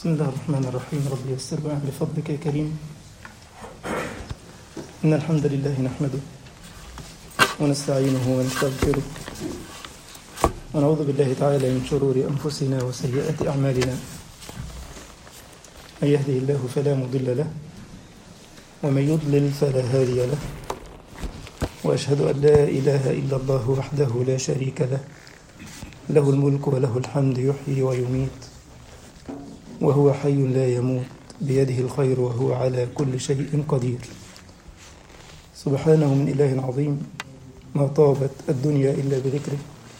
بسم الله الرحمن الرحيم رب يسر وأعن بفضلك يا كريم إن الحمد لله نحمده ونستعينه ونستغفره ونعوذ بالله تعالى من شرور أنفسنا وسيئات أعمالنا من يهده الله فلا مضل له ومن يضلل فلا هادي له وأشهد أن لا إله إلا الله وحده لا شريك له له الملك وله الحمد يحيي ويميت وهو حي لا يموت بيده الخير وهو على كل شيء قدير سبحانه من إله عظيم ما طابت الدنيا إلا بذكره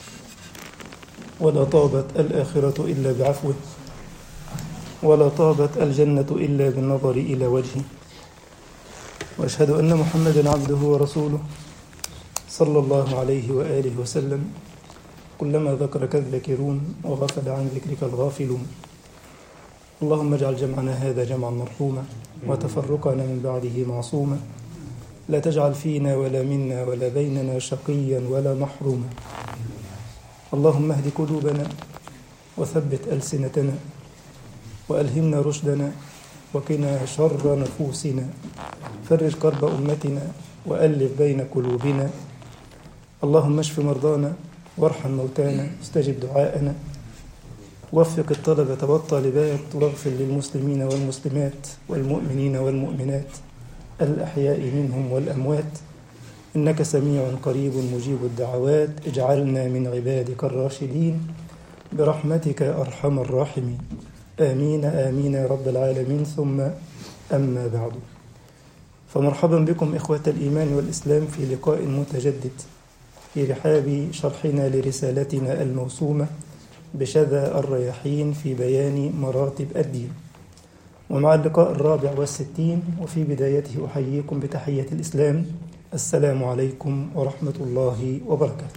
ولا طابت الآخرة إلا بعفوه ولا طابت الجنة إلا بالنظر إلى وجهه وأشهد أن محمدا عبده ورسوله صلى الله عليه وآله وسلم كلما ذكرك الذاكرون وغفل عن ذكرك الغافلون اللهم اجعل جمعنا هذا جمعا مرحوما وتفرقنا من بعده معصوما لا تجعل فينا ولا منا ولا بيننا شقيا ولا محروما اللهم اهد قلوبنا وثبت ألسنتنا وألهمنا رشدنا وقنا شر نفوسنا فرج كرب أمتنا وألف بين قلوبنا اللهم اشف مرضانا وارحم موتانا استجب دعاءنا وفق الطلبة والطالبات واغفر للمسلمين والمسلمات والمؤمنين والمؤمنات الأحياء منهم والأموات إنك سميع قريب مجيب الدعوات اجعلنا من عبادك الراشدين برحمتك أرحم الراحمين آمين آمين يا رب العالمين ثم أما بعد فمرحبا بكم إخوة الإيمان والإسلام في لقاء متجدد في رحاب شرحنا لرسالتنا الموسومة بشذا الرياحين في بيان مراتب الدين ومع اللقاء الرابع والستين وفي بدايته أحييكم بتحية الإسلام السلام عليكم ورحمة الله وبركاته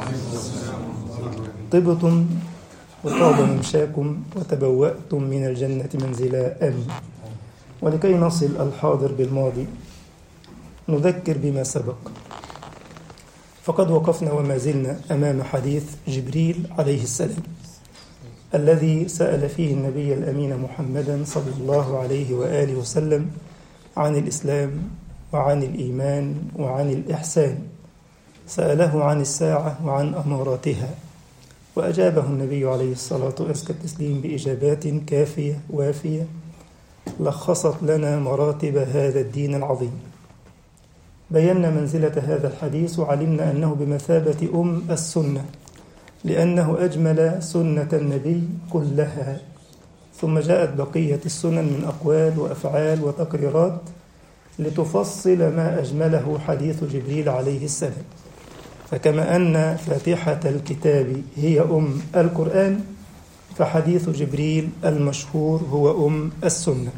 طبتم وطاب ممشاكم وتبوأتم من الجنة منزلا آمين ولكي نصل الحاضر بالماضي نذكر بما سبق فقد وقفنا وما زلنا أمام حديث جبريل عليه السلام الذي سأل فيه النبي الأمين محمدا صلى الله عليه وآله وسلم عن الإسلام وعن الإيمان وعن الإحسان سأله عن الساعة وعن أماراتها وأجابه النبي عليه الصلاة والتسليم بإجابات كافية وافية لخصت لنا مراتب هذا الدين العظيم بينا منزلة هذا الحديث وعلمنا أنه بمثابة أم السنة لأنه أجمل سنة النبي كلها ثم جاءت بقية السنن من أقوال وأفعال وتقريرات لتفصل ما أجمله حديث جبريل عليه السلام فكما أن فاتحة الكتاب هي أم القرآن فحديث جبريل المشهور هو أم السنة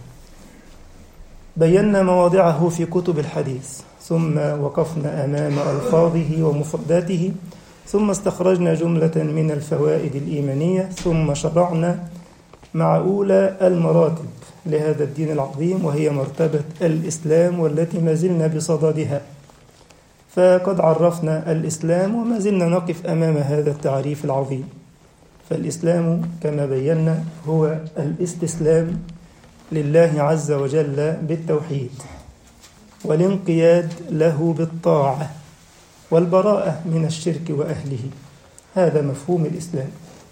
بينا مواضعه في كتب الحديث ثم وقفنا أمام ألفاظه ومفرداته ثم استخرجنا جملة من الفوائد الإيمانية ثم شرعنا مع أولى المراتب لهذا الدين العظيم وهي مرتبة الإسلام والتي ما زلنا بصددها فقد عرفنا الإسلام وما زلنا نقف أمام هذا التعريف العظيم فالإسلام كما بينا هو الاستسلام لله عز وجل بالتوحيد والانقياد له بالطاعة والبراءة من الشرك وأهله هذا مفهوم الإسلام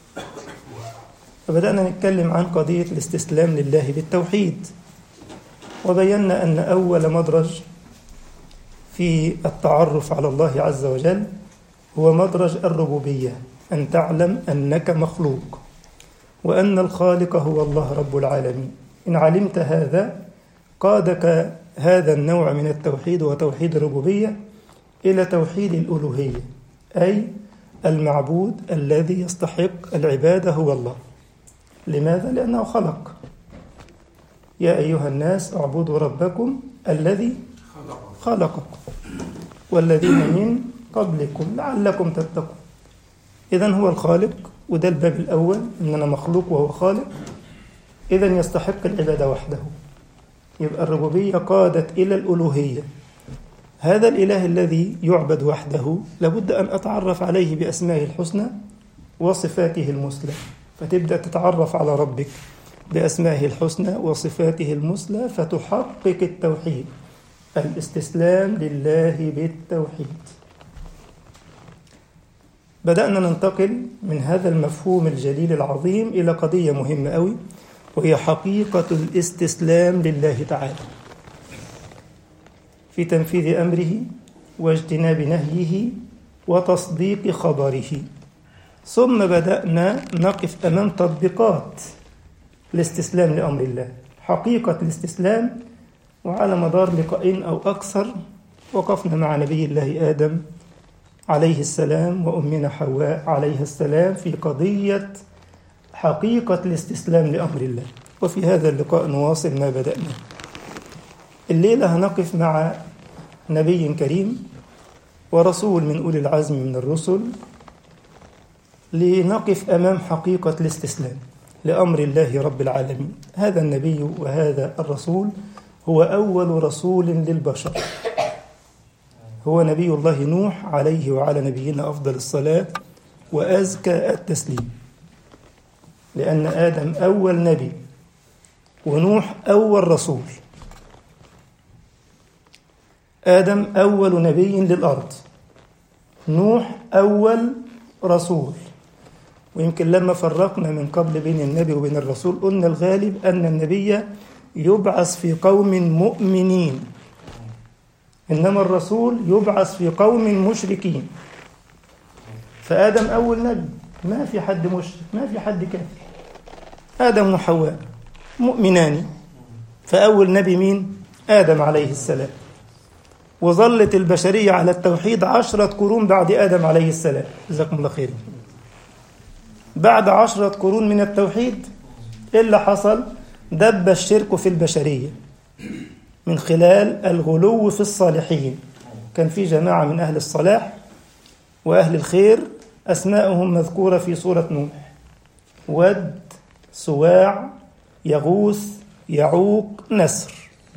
فبدأنا نتكلم عن قضية الاستسلام لله بالتوحيد وبينا أن أول مدرج في التعرف على الله عز وجل هو مدرج الربوبية أن تعلم أنك مخلوق وأن الخالق هو الله رب العالمين إن علمت هذا قادك هذا النوع من التوحيد وتوحيد الربوبية إلى توحيد الألوهية أي المعبود الذي يستحق العبادة هو الله لماذا؟ لأنه خلق يا أيها الناس اعبدوا ربكم الذي خلقكم والذين من قبلكم لعلكم تتقون إذا هو الخالق وده الباب الأول إن أنا مخلوق وهو خالق إذا يستحق العبادة وحده يبقى الربوبية قادت إلى الألوهية هذا الإله الذي يعبد وحده لابد أن أتعرف عليه بأسمائه الحسنى وصفاته المثلى فتبدأ تتعرف على ربك بأسمائه الحسنى وصفاته المثلى فتحقق التوحيد الاستسلام لله بالتوحيد بدأنا ننتقل من هذا المفهوم الجليل العظيم إلى قضية مهمة أوي وهي حقيقة الاستسلام لله تعالى في تنفيذ أمره واجتناب نهيه وتصديق خبره ثم بدأنا نقف أمام تطبيقات الاستسلام لأمر الله حقيقة الاستسلام وعلى مدار لقاءين أو أكثر وقفنا مع نبي الله آدم عليه السلام وأمنا حواء عليها السلام في قضية حقيقة الاستسلام لأمر الله وفي هذا اللقاء نواصل ما بدأنا الليلة هنقف مع نبي كريم ورسول من أولي العزم من الرسل لنقف أمام حقيقة الاستسلام لأمر الله رب العالمين هذا النبي وهذا الرسول هو أول رسول للبشر هو نبي الله نوح عليه وعلى نبينا أفضل الصلاة وأزكى التسليم لأن آدم أول نبي ونوح أول رسول آدم أول نبي للأرض نوح أول رسول ويمكن لما فرقنا من قبل بين النبي وبين الرسول قلنا الغالب أن النبي يبعث في قوم مؤمنين إنما الرسول يبعث في قوم مشركين فآدم أول نبي ما في حد مشرك ما في حد كافر آدم وحواء مؤمنان فأول نبي مين؟ آدم عليه السلام وظلت البشرية على التوحيد عشرة قرون بعد آدم عليه السلام جزاكم الله خير بعد عشرة قرون من التوحيد إيه اللي حصل دب الشرك في البشرية من خلال الغلو في الصالحين كان في جماعة من أهل الصلاح وأهل الخير أسماءهم مذكورة في سورة نوح ود سواع يغوث يعوق نسر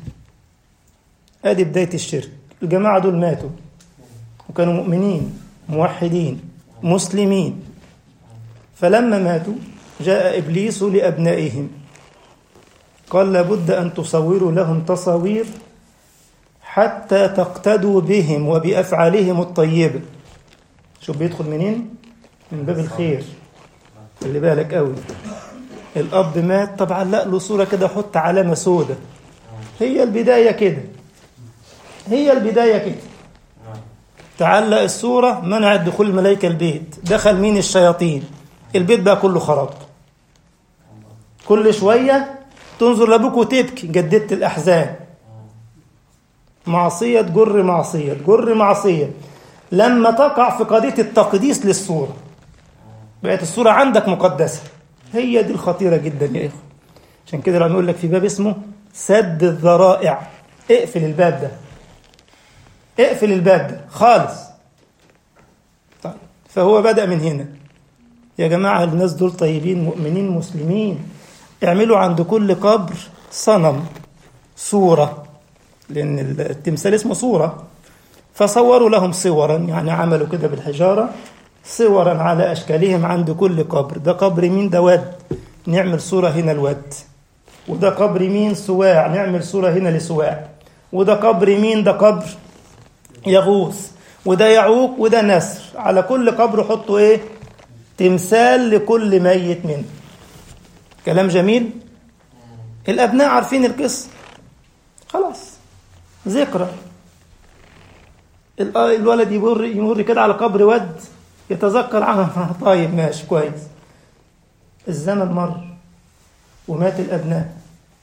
ادي بداية الشرك الجماعة دول ماتوا وكانوا مؤمنين موحدين مسلمين فلما ماتوا جاء إبليس لأبنائهم قال لابد أن تصوروا لهم تصاوير حتى تقتدوا بهم وبأفعالهم الطيبة شوف بيدخل منين؟ من باب الخير خلي بالك قوي الأب مات طب علق له صورة كده حط علامة سودة هي البداية كده هي البداية كده تعلق الصورة منعت دخول الملائكة البيت دخل مين الشياطين البيت بقى كله خراب كل شوية تنظر لابوك وتبكي جددت الأحزان معصية تجر معصية تجر معصية لما تقع في قضية التقديس للصورة بقت الصورة عندك مقدسة هي دي الخطيرة جدا يا إخوة عشان كده لما يقول لك في باب اسمه سد الذرائع اقفل الباب ده اقفل الباب ده خالص طيب فهو بدأ من هنا يا جماعة الناس دول طيبين مؤمنين مسلمين اعملوا عند كل قبر صنم صورة لأن التمثال اسمه صورة فصوروا لهم صورا يعني عملوا كده بالحجارة صورا على أشكالهم عند كل قبر ده قبر مين ده ود نعمل صورة هنا الود وده قبر مين سواع نعمل صورة هنا لسواع وده قبر مين ده قبر يغوث وده يعوق وده نسر على كل قبر حطوا ايه تمثال لكل ميت منه كلام جميل الابناء عارفين القصه خلاص ذكرى الولد يمر يمر كده على قبر ود يتذكر عنه طيب ماشي كويس الزمن مر ومات الابناء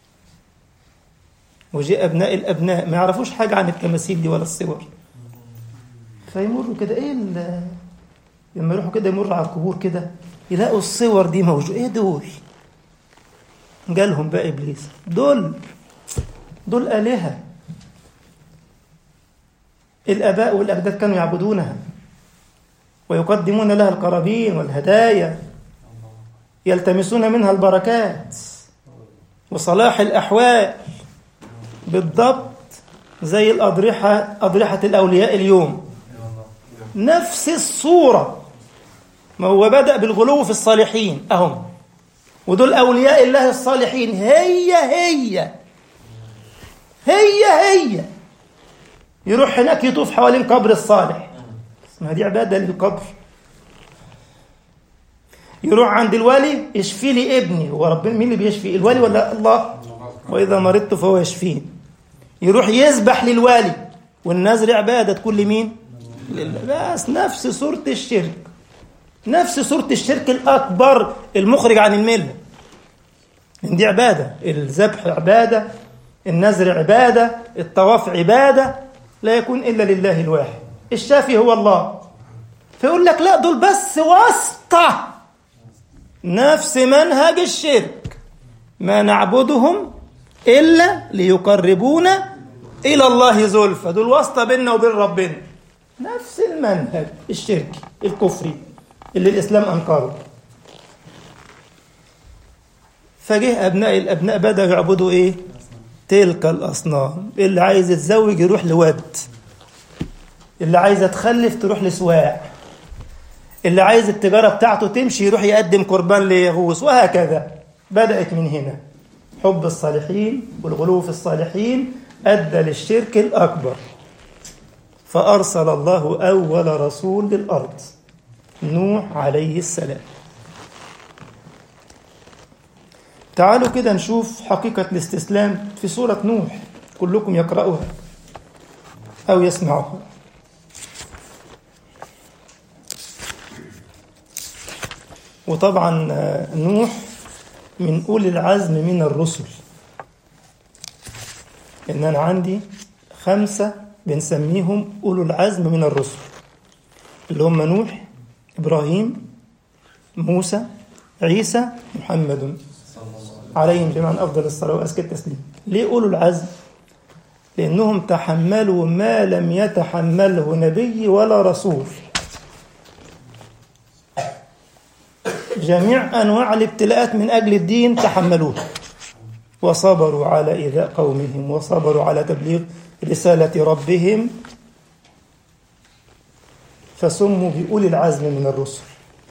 وجاء ابناء الابناء ما يعرفوش حاجه عن التماثيل دي ولا الصور فيمروا كده ايه لما يروحوا كده يمروا على القبور كده يلاقوا الصور دي موجوده ايه دول جالهم بقى ابليس دول دول الهه الاباء والاجداد كانوا يعبدونها ويقدمون لها القرابين والهدايا يلتمسون منها البركات وصلاح الاحوال بالضبط زي الأضرحة أضرحة الأولياء اليوم نفس الصورة ما هو بدأ بالغلو في الصالحين أهم ودول أولياء الله الصالحين هي هي هي هي يروح هناك يطوف حوالين قبر الصالح ما دي عبادة للقبر يروح عند الولي يشفي لي ابني هو ربنا مين اللي بيشفي الولي ولا الله وإذا مرضت فهو يشفين يروح يذبح للوالي والنذر عبادة تكون لمين لله بس نفس صورة الشرك نفس صورة الشرك الأكبر المخرج عن الملة من دي عبادة الذبح عبادة النذر عبادة الطواف عبادة لا يكون إلا لله الواحد الشافي هو الله فيقول لك لا دول بس واسطة نفس منهج الشرك ما نعبدهم إلا ليقربونا إلى الله زلفى دول واسطة بيننا وبين ربنا نفس المنهج الشركي الكفري اللي الإسلام أنكره فجه أبناء الأبناء بدأوا يعبدوا إيه؟ تلك الأصنام اللي عايز يتزوج يروح لود اللي عايزة تخلف تروح لسواع اللي عايز التجارة بتاعته تمشي يروح يقدم قربان ليغوص وهكذا بدأت من هنا حب الصالحين والغلو في الصالحين أدى للشرك الأكبر فأرسل الله أول رسول للأرض نوح عليه السلام تعالوا كده نشوف حقيقة الاستسلام في سورة نوح كلكم يقرأها أو يسمعها وطبعا نوح من أولي العزم من الرسل إن أنا عندي خمسة بنسميهم أولو العزم من الرسل اللي هم نوح إبراهيم موسى عيسى محمد عليهم جميعا أفضل الصلاة وأزكى التسليم ليه أولو العزم لأنهم تحملوا ما لم يتحمله نبي ولا رسول جميع أنواع الابتلاءات من أجل الدين تحملوها وصبروا على إيذاء قومهم وصبروا على تبليغ رسالة ربهم فسموا بأولي العزم من الرسل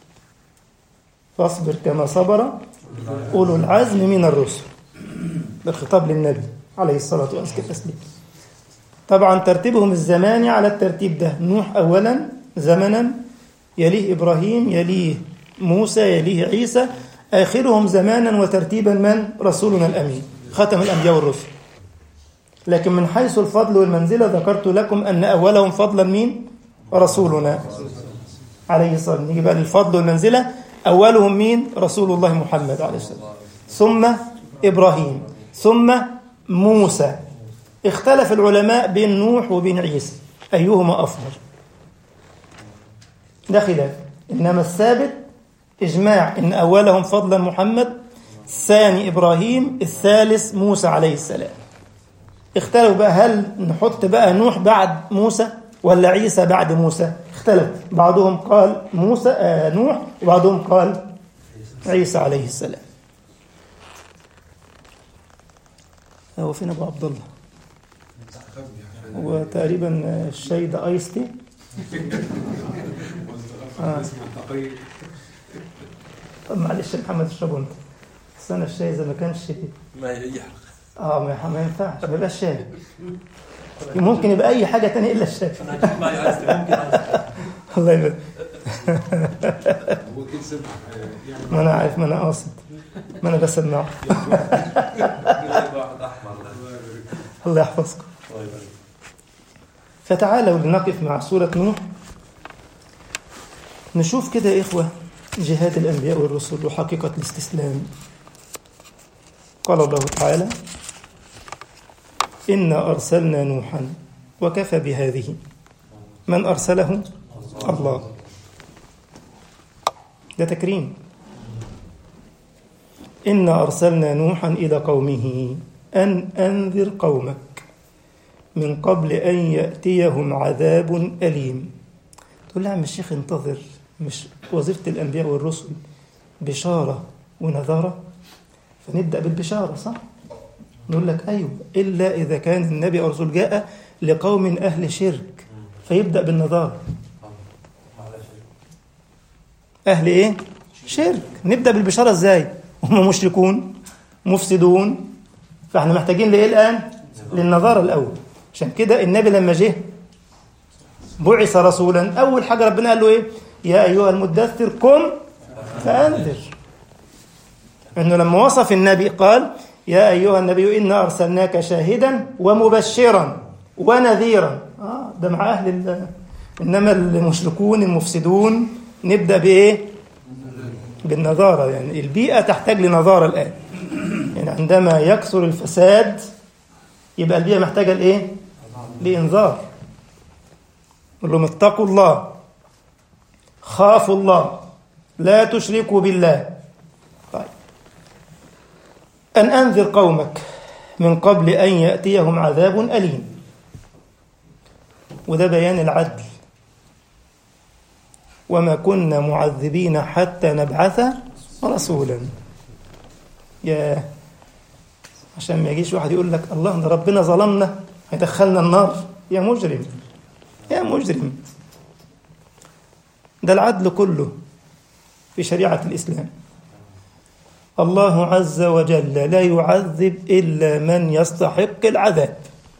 فاصبر كما صبر أولو العزم من الرسل ده الخطاب للنبي عليه الصلاة والسلام طبعا ترتيبهم الزماني على الترتيب ده نوح أولا زمنا يليه إبراهيم يليه موسى يليه عيسى آخرهم زمانا وترتيبا من رسولنا الأمين ختم الأنبياء والرسل لكن من حيث الفضل والمنزلة ذكرت لكم أن أولهم فضلا مين رسولنا عليه الصلاة والسلام نيجي بقى للفضل والمنزلة أولهم مين رسول الله محمد عليه الصلاة ثم إبراهيم ثم موسى اختلف العلماء بين نوح وبين عيسى أيهما أفضل ده خلاف إنما الثابت إجماع إن أولهم فضلا محمد الثاني إبراهيم الثالث موسى عليه السلام اختلفوا بقى هل نحط بقى نوح بعد موسى ولا عيسى بعد موسى اختلف بعضهم قال موسى آه نوح وبعضهم قال عيسى عليه السلام هو فين ابو عبد الله هو تقريبا الشاي ده ايس تي آه. طب معلش يا محمد اشربه انت بس انا الشاي اذا ما كانش ما يحرق اه ما ما ينفعش ما يبقاش شاي ممكن يبقى اي حاجه تانية الا الشاي انا هجيب معي عايز ممكن الله يبارك هو كده سمع يعني ما انا عارف ما انا قاصد ما انا بسمعه واحد احمر الله يحفظكم الله يبارك فتعالوا لنقف مع سورة نوح نشوف كده يا إخوة جهاد الأنبياء والرسل وحقيقة الاستسلام قال الله تعالى إنا أرسلنا نوحا وكفى بهذه من أرسله الله ده تكريم إنا أرسلنا نوحا إلى قومه أن أنذر قومك من قبل أن يأتيهم عذاب أليم تقول لي يا عم الشيخ انتظر مش وظيفة الأنبياء والرسل بشارة ونذارة فنبدأ بالبشارة صح؟ نقول لك أيوه إلا إذا كان النبي أو الرسول جاء لقوم أهل شرك فيبدأ بالنذارة معلش أهل إيه؟ شرك نبدأ بالبشارة إزاي؟ هم مشركون مفسدون فاحنا محتاجين لايه الان للنظاره الاول عشان كده النبي لما جه بعث رسولا اول حاجه ربنا قال له ايه يا ايها المدثر قم فانذر انه لما وصف النبي قال يا ايها النبي انا ارسلناك شاهدا ومبشرا ونذيرا اه ده مع اهل ال- انما المشركون المفسدون نبدا بايه بالنظاره يعني البيئه تحتاج لنظاره الان يعني عندما يكثر الفساد يبقى البيئه محتاجه لايه لانذار قل لهم اتقوا الله خافوا الله لا تشركوا بالله طيب أن أنذر قومك من قبل أن يأتيهم عذاب أليم وده بيان العدل وما كنا معذبين حتى نبعث رسولا يا عشان ما يجيش واحد يقول لك الله ده ربنا ظلمنا هيدخلنا النار يا مجرم يا مجرم ده العدل كله في شريعة الإسلام الله عز وجل لا يعذب إلا من يستحق العذاب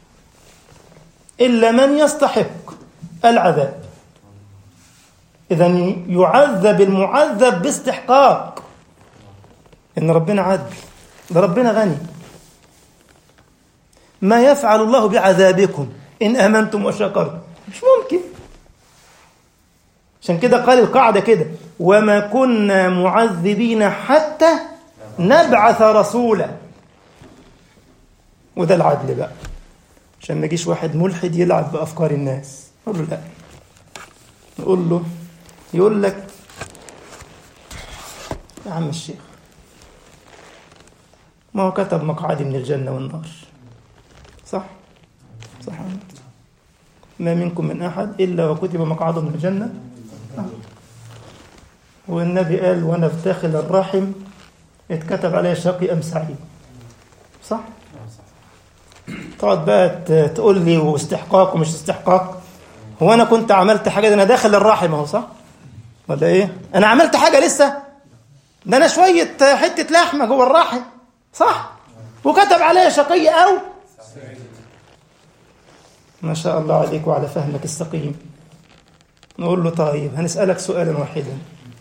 إلا من يستحق العذاب إذا يعذب المعذب باستحقاق إن ربنا عدل ده ربنا غني ما يفعل الله بعذابكم إن آمنتم وشكرتم مش ممكن عشان كده قال القاعدة كده وما كنا معذبين حتى نبعث رسولا وده العدل بقى عشان ما يجيش واحد ملحد يلعب بأفكار الناس نقول له لا نقول له يقول لك يا عم الشيخ ما هو كتب مقعدي من الجنة والنار صح صح ما منكم من أحد إلا وكتب مقعده من الجنة والنبي قال وانا بداخل الرحم اتكتب عليه شقي ام سعيد صح تقعد بقى ت- تقول لي واستحقاق ومش استحقاق هو انا كنت عملت حاجه ده انا داخل الرحم اهو صح ولا ايه انا عملت حاجه لسه ده انا شويه حته لحمه جوه الرحم صح وكتب عليها شقي او ما شاء الله عليك وعلى فهمك السقيم نقول له طيب هنسألك سؤالا واحدا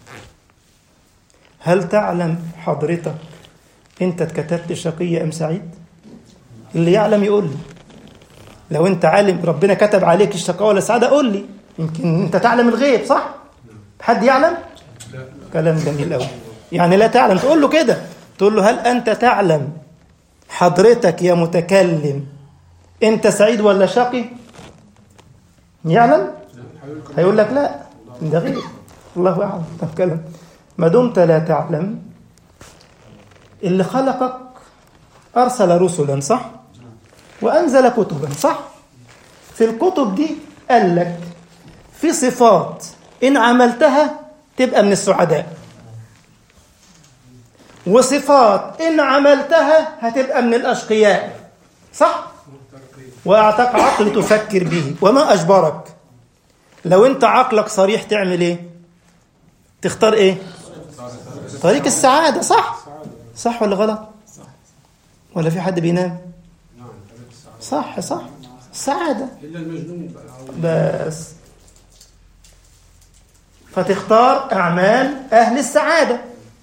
هل تعلم حضرتك انت اتكتبت شقي ام سعيد اللي يعلم يقول لي لو انت عالم ربنا كتب عليك الشقاء ولا السعاده قول لي يمكن انت تعلم الغيب صح حد يعلم كلام جميل قوي يعني لا تعلم تقول له كده تقول له هل انت تعلم حضرتك يا متكلم انت سعيد ولا شقي يعلم هيقول لك لا ده غير الله اعلم طب كلام ما دمت لا تعلم اللي خلقك ارسل رسلا صح وانزل كتبا صح في الكتب دي قال لك في صفات ان عملتها تبقى من السعداء وصفات ان عملتها هتبقى من الاشقياء صح واعطاك عقل تفكر به وما اجبرك لو انت عقلك صريح تعمل ايه تختار ايه طريق السعادة صح صح ولا غلط ولا في حد بينام صح صح السعادة الا المجنون بقى بس فتختار أعمال أهل السعادة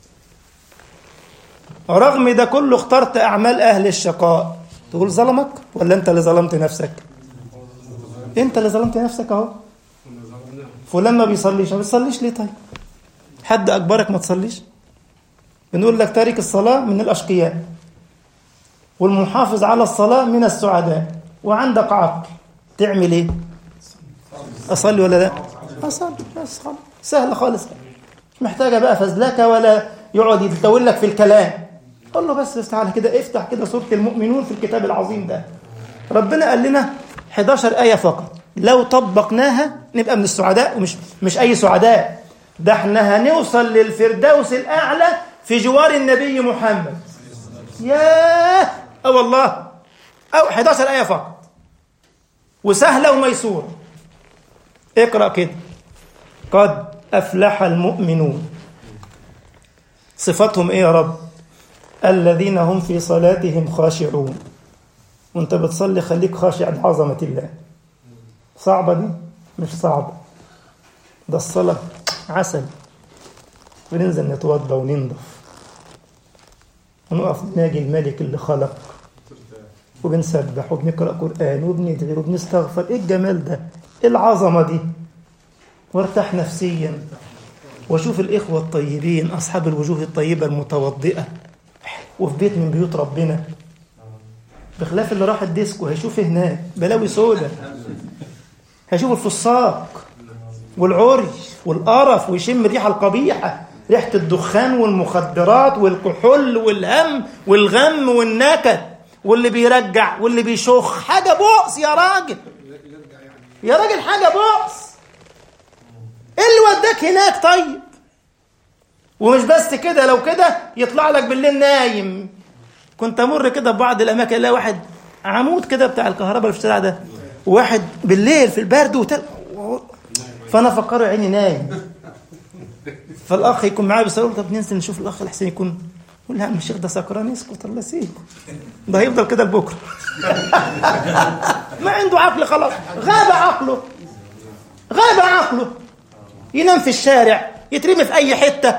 رغم ده كله اخترت أعمال أهل الشقاء تقول ظلمك ولا أنت اللي ظلمت نفسك أنت اللي ظلمت نفسك أهو كنا ظلمناه فلان ما بيصليش ما بتصليش ليه طيب حد أجبرك ما تصليش بنقول لك تارك الصلاة من الأشقياء والمحافظ على الصلاة من السعداء وعندك عقل تعمل ايه أصلي ولا لا أصلي بس خلاص سهلة خالص مش محتاجة بقى فزلكة ولا يقعد يتطول لك في الكلام قول له بس بس تعالى كده افتح كده سورة المؤمنون في الكتاب العظيم ده ربنا قال لنا 11 آية فقط لو طبقناها نبقى من السعداء ومش مش أي سعداء ده احنا هنوصل للفردوس الأعلى في جوار النبي محمد ياه اه والله أو 11 آية فقط وسهلة وميسورة اقرأ كده قد أفلح المؤمنون صفاتهم إيه يا رب الذين هم في صلاتهم خاشعون وانت بتصلي خليك خاشع لعظمة الله صعبة دي مش صعبة ده الصلاة عسل وننزل نتوضى وننضف ونقف ناجي الملك اللي خلق وبنسبح وبنقرأ قرآن وبندعي وبنستغفر ايه الجمال ده ايه العظمة دي وارتاح نفسيا واشوف الإخوة الطيبين أصحاب الوجوه الطيبة المتوضئة وفي بيت من بيوت ربنا بخلاف اللي راح الديسكو هيشوف هناك بلاوي سودة هيشوف الفساق والعري والقرف ويشم الريحة القبيحة ريحة الدخان والمخدرات والكحول والهم والغم والنكد واللي بيرجع واللي بيشخ حاجة بؤس يا راجل يا راجل حاجة بؤس ايه اللي وداك هناك طيب ومش بس كده لو كده يطلع لك بالليل نايم كنت امر كده في بعض الاماكن الاقي واحد عمود كده بتاع الكهرباء اللي في الشارع ده وواحد بالليل في البرد وتل... فانا افكره عيني نايم فالاخ يكون معايا بيسأله طب ننزل نشوف الاخ الحسين يكون يقول لا الشيخ ده سكران يسكت الله يسيبه ده هيفضل كده لبكره ما عنده عقل خلاص غاب عقله غاب عقله ينام في الشارع يترمي في اي حته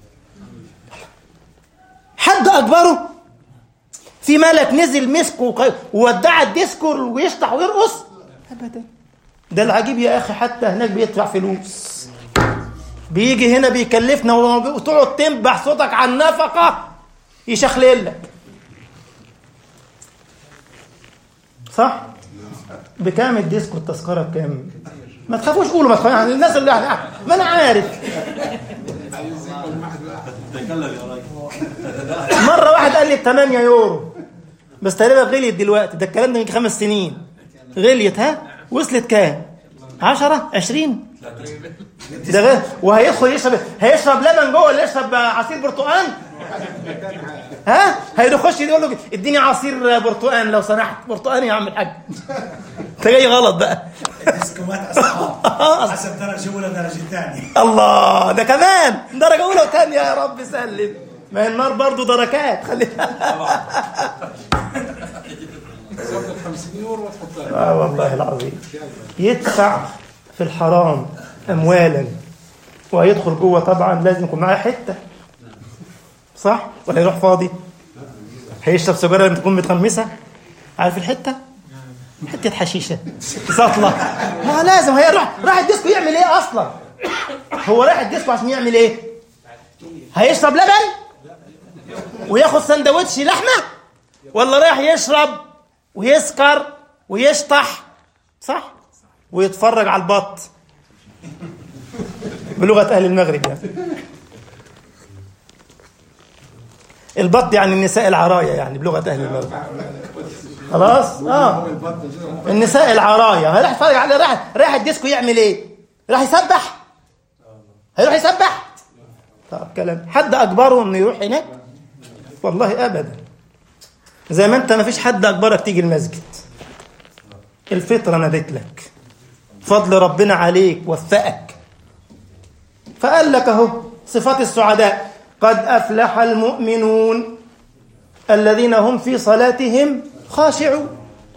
حد اجبره في ملك نزل مسكه وودع الديسكو ويشطح ويرقص ابدا ده العجيب يا اخي حتى هناك بيدفع فلوس بيجي هنا بيكلفنا وتقعد تنبح صوتك عن نفقه يشخلل لك صح بكام الديسكو التذكره بكام ما تخافوش قولوا ما تخافوش يعني الناس اللي يعني ما انا عارف مره واحد قال لي ب 8 يورو بس تقريبا غليت دلوقتي ده الكلام ده من خمس سنين غليت ها وصلت كام 10 20 ده غير وهيدخل يشرب هيشرب لبن جوه ولا يشرب عصير برتقال ها هيخش يقول له اديني عصير برتقال لو سمحت برتقال يا عم الحاج انت جاي غلط بقى ديسكوات اصحاب حسب درجه اولى درجه ثانيه الله ده كمان درجه اولى وثانيه يا رب سلم ما هي النار برضه دركات خلي تاخد 50 يورو وتحطها اه والله العظيم يدفع في الحرام اموالا وهيدخل جوه طبعا لازم يكون معاه حته صح ولا يروح فاضي هيشرب سيجاره لما تكون متغمسه عارف الحته حته حشيشه سطله ما لازم هي راح راح الديسكو يعمل ايه اصلا هو رايح الديسكو عشان يعمل ايه هيشرب لبن وياخد سندوتش لحمه ولا رايح يشرب ويسكر ويشطح صح ويتفرج على البط بلغه اهل المغرب يعني البط يعني النساء العرايا يعني بلغه اهل المغرب خلاص اه النساء العرايا راح يتفرج على راح راح الديسكو يعمل ايه راح يسبح هيروح يسبح طب كلام حد اجبره انه يروح هناك والله ابدا زي ما انت ما فيش حد اجبرك تيجي المسجد الفطره نادت لك فضل ربنا عليك وفقك فقال لك اهو صفات السعداء قد افلح المؤمنون الذين هم في صلاتهم خاشعون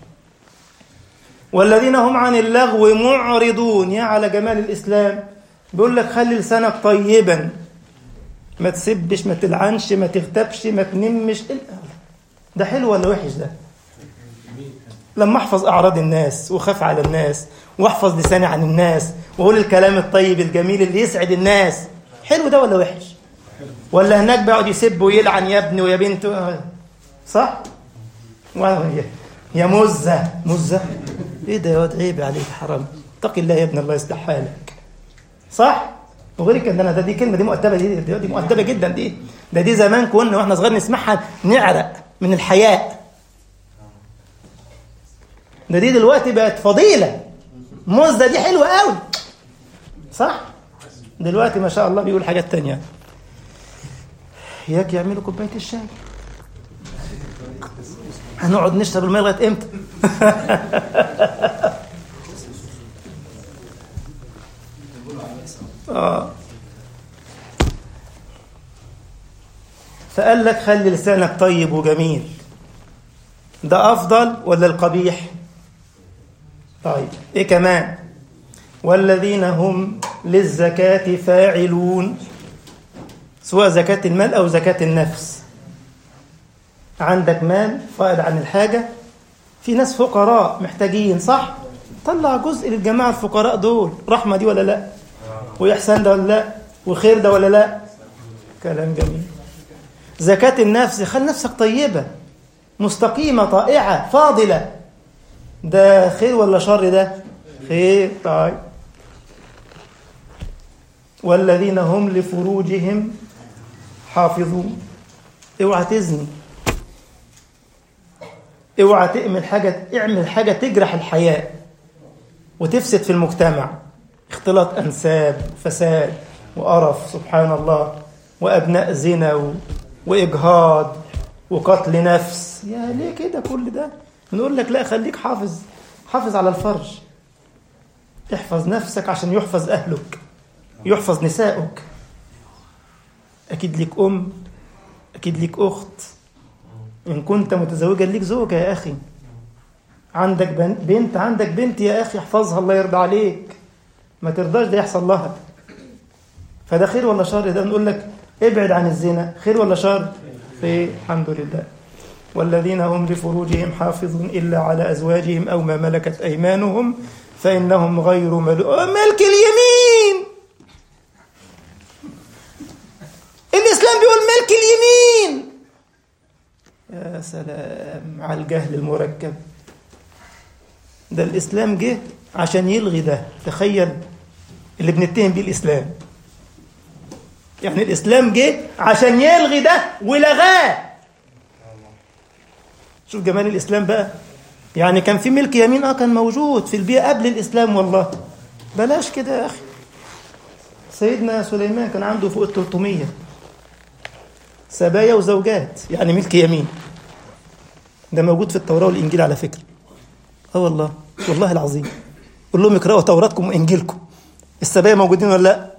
والذين هم عن اللغو معرضون يا على جمال الاسلام بيقول لك خلي لسانك طيبا ما تسبش ما تلعنش ما تغتابش ما تنمش ده حلو ولا وحش ده لما احفظ اعراض الناس واخاف على الناس واحفظ لساني عن الناس واقول الكلام الطيب الجميل اللي يسعد الناس حلو ده ولا وحش ولا هناك بيقعد يسب ويلعن يا ابني ويا بنت صح يا مزة مزة ايه ده يا واد عيب عليك حرام اتق الله يا ابن الله يصلح حالك صح وغير كده انا ده دي كلمه دي مؤدبه دي دي, دي مؤدبه جدا دي ده دي زمان كنا واحنا صغيرين نسمعها نعرق من الحياء ده دي دلوقتي بقت فضيله مزه دي حلوه قوي صح دلوقتي ما شاء الله بيقول حاجات تانية ياك يعملوا كوبايه الشاي هنقعد نشرب الميه لغايه امتى آه. فقال لك خلي لسانك طيب وجميل ده أفضل ولا القبيح طيب إيه كمان والذين هم للزكاة فاعلون سواء زكاة المال أو زكاة النفس عندك مال فائض عن الحاجة في ناس فقراء محتاجين صح طلع جزء للجماعة الفقراء دول رحمة دي ولا لا وإحسان ده ولا لا وخير ده ولا لا كلام جميل زكاة النفس خلي نفسك طيبة مستقيمة طائعة فاضلة ده خير ولا شر ده خير طيب والذين هم لفروجهم حافظون اوعى تزني اوعى تعمل حاجة اعمل حاجة تجرح الحياة وتفسد في المجتمع اختلاط أنساب فساد وقرف سبحان الله وأبناء زنا و... وإجهاض وقتل نفس يا ليه كده كل ده نقول لك لا خليك حافظ حافظ على الفرج احفظ نفسك عشان يحفظ أهلك يحفظ نسائك أكيد ليك أم أكيد ليك أخت إن كنت متزوجا ليك زوجة يا أخي عندك بنت عندك بنت يا أخي احفظها الله يرضى عليك ما ترضاش ده يحصل لها فده خير ولا شر ده نقول لك ابعد عن الزنا خير ولا شر خير الحمد لله والذين هم لفروجهم حافظون إلا على أزواجهم أو ما ملكت أيمانهم فإنهم غير ملو... ملك اليمين الإسلام بيقول ملك اليمين يا سلام على الجهل المركب ده الإسلام جه عشان يلغي ده تخيل اللي بنتهم بيه الإسلام يعني الإسلام جه عشان يلغي ده ولغاه شوف جمال الإسلام بقى يعني كان في ملك يمين اه كان موجود في البيئة قبل الإسلام والله بلاش كده يا أخي سيدنا سليمان كان عنده فوق ال 300 سبايا وزوجات يعني ملك يمين ده موجود في التوراة والإنجيل على فكرة اه والله والله العظيم قول لهم اقرأوا توراتكم وإنجيلكم السبايا موجودين ولا لا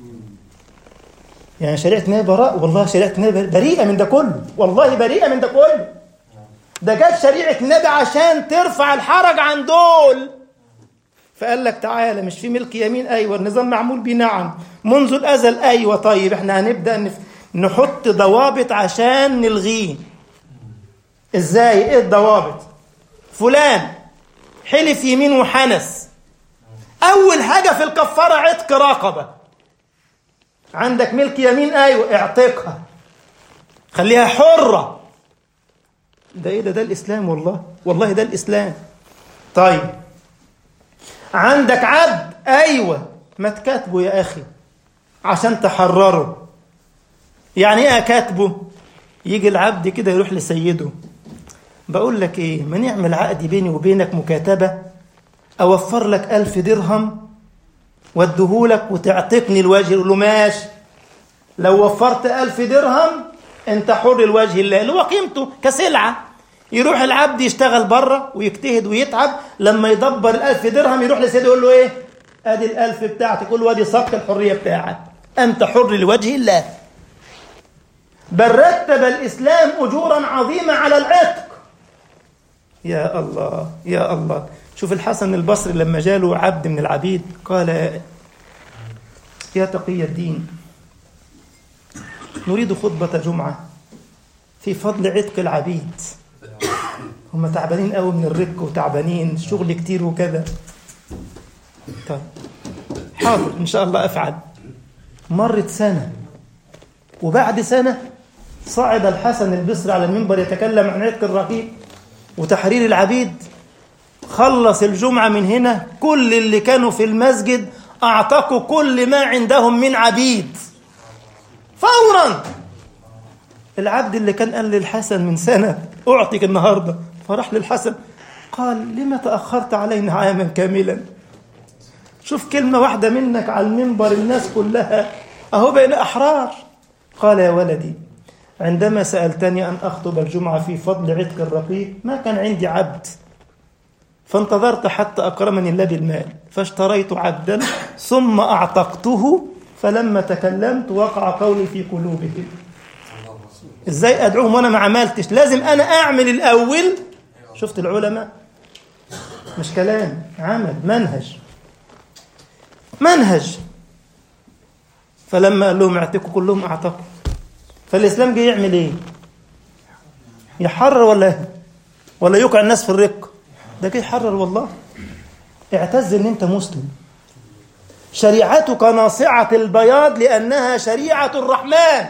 يعني شريعة النبي براء والله شريعة النبي بريئة من ده كله والله بريئة من ده كله ده جت شريعة النبي عشان ترفع الحرج عن دول فقال لك تعالى مش في ملك يمين ايوه النظام معمول بيه نعم منذ الازل ايوه طيب احنا هنبدا نف... نحط ضوابط عشان نلغيه ازاي ايه الضوابط فلان حلف يمين وحنس اول حاجه في الكفاره عتق رقبه عندك ملك يمين ايوه اعتقها خليها حره ده ايه ده ده الاسلام والله والله ده الاسلام طيب عندك عبد ايوه ما تكاتبه يا اخي عشان تحرره يعني ايه اكاتبه يجي العبد كده يروح لسيده بقول لك ايه ما نعمل عقد بيني وبينك مكاتبه اوفر لك ألف درهم واديهولك وتعتقني الوجه يقول له ماشي لو وفرت ألف درهم انت حر الوجه الله اللي هو قيمته كسلعة يروح العبد يشتغل بره ويجتهد ويتعب لما يدبر الألف درهم يروح لسيده يقول له ايه ادي الألف بتاعتك يقول له ادي صك الحرية بتاعك انت حر لوجه الله بل رتب الإسلام أجورا عظيمة على العتق يا الله يا الله شوف الحسن البصري لما جاله عبد من العبيد قال يا تقي الدين نريد خطبة جمعة في فضل عتق العبيد هم تعبانين قوي من الرك وتعبانين شغل كتير وكذا طيب حاضر إن شاء الله أفعل مرت سنة وبعد سنة صعد الحسن البصري على المنبر يتكلم عن عتق الرقيق وتحرير العبيد خلص الجمعة من هنا كل اللي كانوا في المسجد أعتقوا كل ما عندهم من عبيد فورا العبد اللي كان قال للحسن من سنة أعطيك النهاردة فراح للحسن قال لما تأخرت علينا عاما كاملا شوف كلمة واحدة منك على المنبر الناس كلها أهو بين أحرار قال يا ولدي عندما سألتني أن أخطب الجمعة في فضل عتق الرقيق ما كان عندي عبد فانتظرت حتى أكرمني الله بالمال فاشتريت عبدا ثم أعتقته فلما تكلمت وقع قولي في قلوبهم ازاي ادعوهم وانا ما عملتش لازم انا اعمل الاول شفت العلماء مش كلام عمل منهج منهج فلما قال لهم اعتقوا كلهم اعتقوا فالاسلام جه يعمل ايه يحرر ولا ولا يوقع الناس في الرق ده جه يحرر والله اعتز ان انت مسلم شريعتك ناصعة البياض لأنها شريعة الرحمن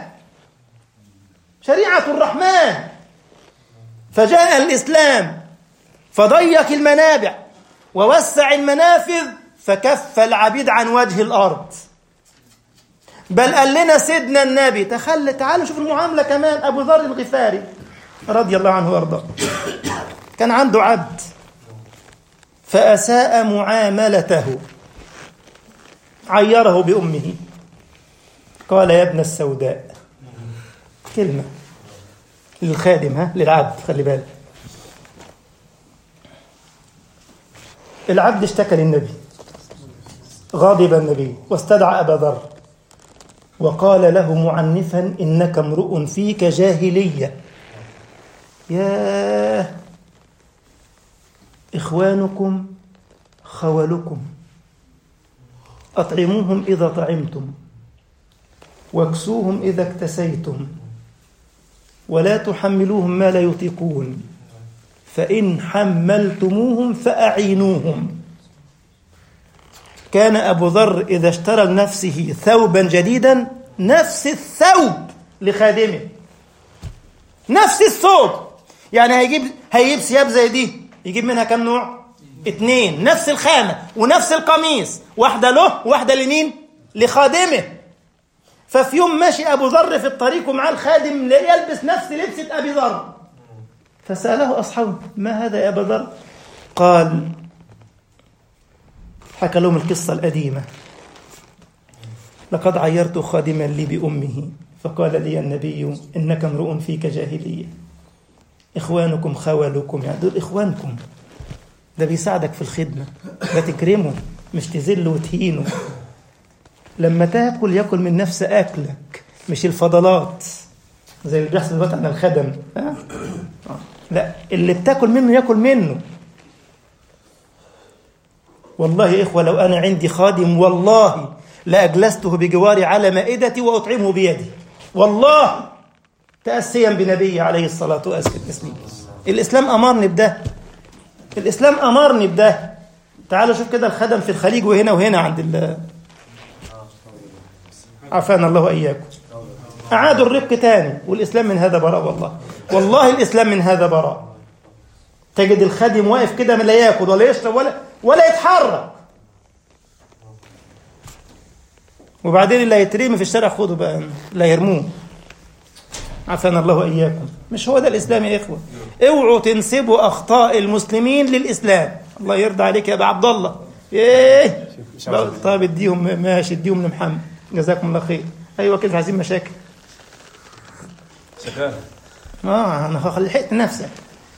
شريعة الرحمن فجاء الإسلام فضيق المنابع ووسع المنافذ فكف العبيد عن وجه الأرض بل قال لنا سيدنا النبي تخلى تعالوا شوف المعاملة كمان أبو ذر الغفاري رضي الله عنه وارضاه كان عنده عبد فأساء معاملته عيره بأمه قال يا ابن السوداء كلمة للخادم ها للعبد خلي بالك العبد اشتكى للنبي غاضب النبي واستدعى أبا ذر وقال له معنفا إنك امرؤ فيك جاهلية يا إخوانكم خولكم أطعموهم إذا طعمتم واكسوهم إذا اكتسيتم ولا تحملوهم ما لا يطيقون فإن حملتموهم فأعينوهم كان أبو ذر إذا اشترى لنفسه ثوبا جديدا نفس الثوب لخادمه نفس الثوب يعني هيجيب هيجيب ثياب زي دي يجيب منها كم نوع؟ اتنين نفس الخامة ونفس القميص واحدة له واحدة لمين؟ لخادمه ففي يوم ماشي أبو ذر في الطريق ومعاه الخادم يلبس نفس لبسة أبي ذر فسأله أصحابه ما هذا يا أبا ذر؟ قال حكى لهم القصة القديمة لقد عيرت خادما لي بأمه فقال لي النبي إنك امرؤ فيك جاهلية إخوانكم خولكم يعني دول إخوانكم ده بيساعدك في الخدمة ده تكرمه مش تذله وتهينه لما تاكل ياكل من نفس أكلك مش الفضلات زي اللي بيحصل دلوقتي عن الخدم ها؟ لا اللي بتاكل منه ياكل منه والله يا إخوة لو أنا عندي خادم والله لأجلسته بجواري على مائدتي وأطعمه بيدي والله تأسيا بنبي عليه الصلاة والسلام الإسلام أمرني بده الإسلام أمرني بده تعالوا شوف كده الخدم في الخليج وهنا وهنا عند ال عافانا الله وإياكم أعادوا الرق تاني والإسلام من هذا براء والله والله الإسلام من هذا براء تجد الخادم واقف كده لا ياكل ولا يشرب ولا ولا يتحرك وبعدين اللي هيترمي في الشارع خده بقى لا يرموه عافانا الله واياكم مش هو ده الاسلام يا اخوه اوعوا تنسبوا اخطاء المسلمين للاسلام الله يرضى عليك يا ابو عبد الله ايه طيب اديهم ماشي اديهم لمحمد جزاكم الله خير ايوه كده عايزين مشاكل شغال اه انا لحقت نفسك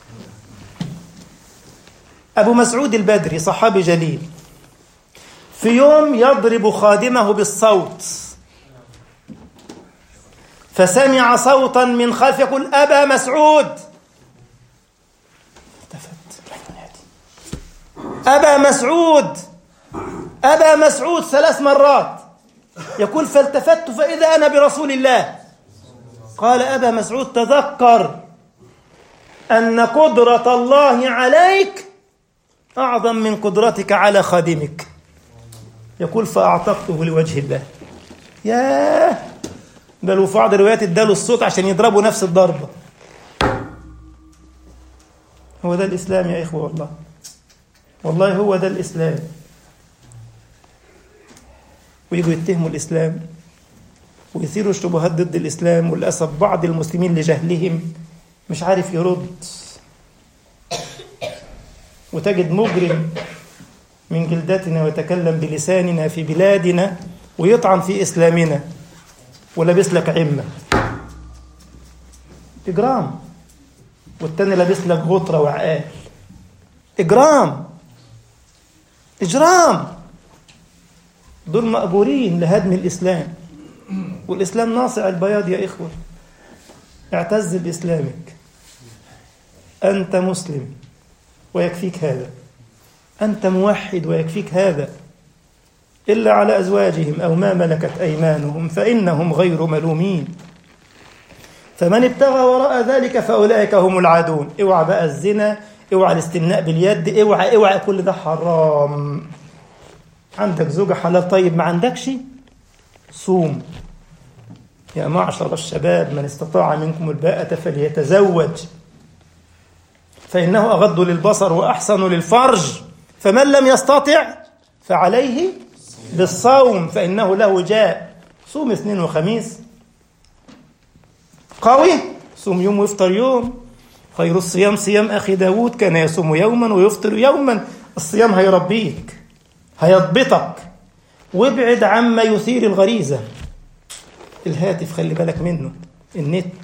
ابو مسعود البدري صحابي جليل في يوم يضرب خادمه بالصوت فسمع صوتا من خلف يقول أبا مسعود التفت أبا مسعود أبا مسعود ثلاث مرات يقول فالتفت فإذا أنا برسول الله قال أبا مسعود تذكر أن قدرة الله عليك أعظم من قدرتك على خادمك يقول فأعتقته لوجه الله ياه بل وفي بعض الروايات اداله الصوت عشان يضربوا نفس الضربة هو ده الإسلام يا إخوة والله والله هو ده الإسلام ويجوا يتهموا الإسلام ويثيروا الشبهات ضد الإسلام وللأسف بعض المسلمين لجهلهم مش عارف يرد وتجد مجرم من جلدتنا ويتكلم بلساننا في بلادنا ويطعن في إسلامنا ولابس لك عمة إجرام والتاني لابس لك غطرة وعقال إجرام إجرام دول مأجورين لهدم الإسلام والإسلام ناصع البياض يا إخوة اعتز بإسلامك أنت مسلم ويكفيك هذا أنت موحد ويكفيك هذا إلا على أزواجهم أو ما ملكت أيمانهم فإنهم غير ملومين فمن ابتغى وراء ذلك فأولئك هم العادون اوعى بقى الزنا اوعى الاستمناء باليد اوعى اوعى كل ده حرام عندك زوجة حلال طيب ما عندكش صوم يا معشر الشباب من استطاع منكم الباءة فليتزوج فإنه أغض للبصر وأحسن للفرج فمن لم يستطع فعليه بالصوم فإنه له وجاء صوم اثنين وخميس قوي صوم يوم ويفطر يوم خير الصيام صيام أخي داود كان يصوم يوما ويفطر يوما الصيام هيربيك هيضبطك وابعد عما يثير الغريزة الهاتف خلي بالك منه النت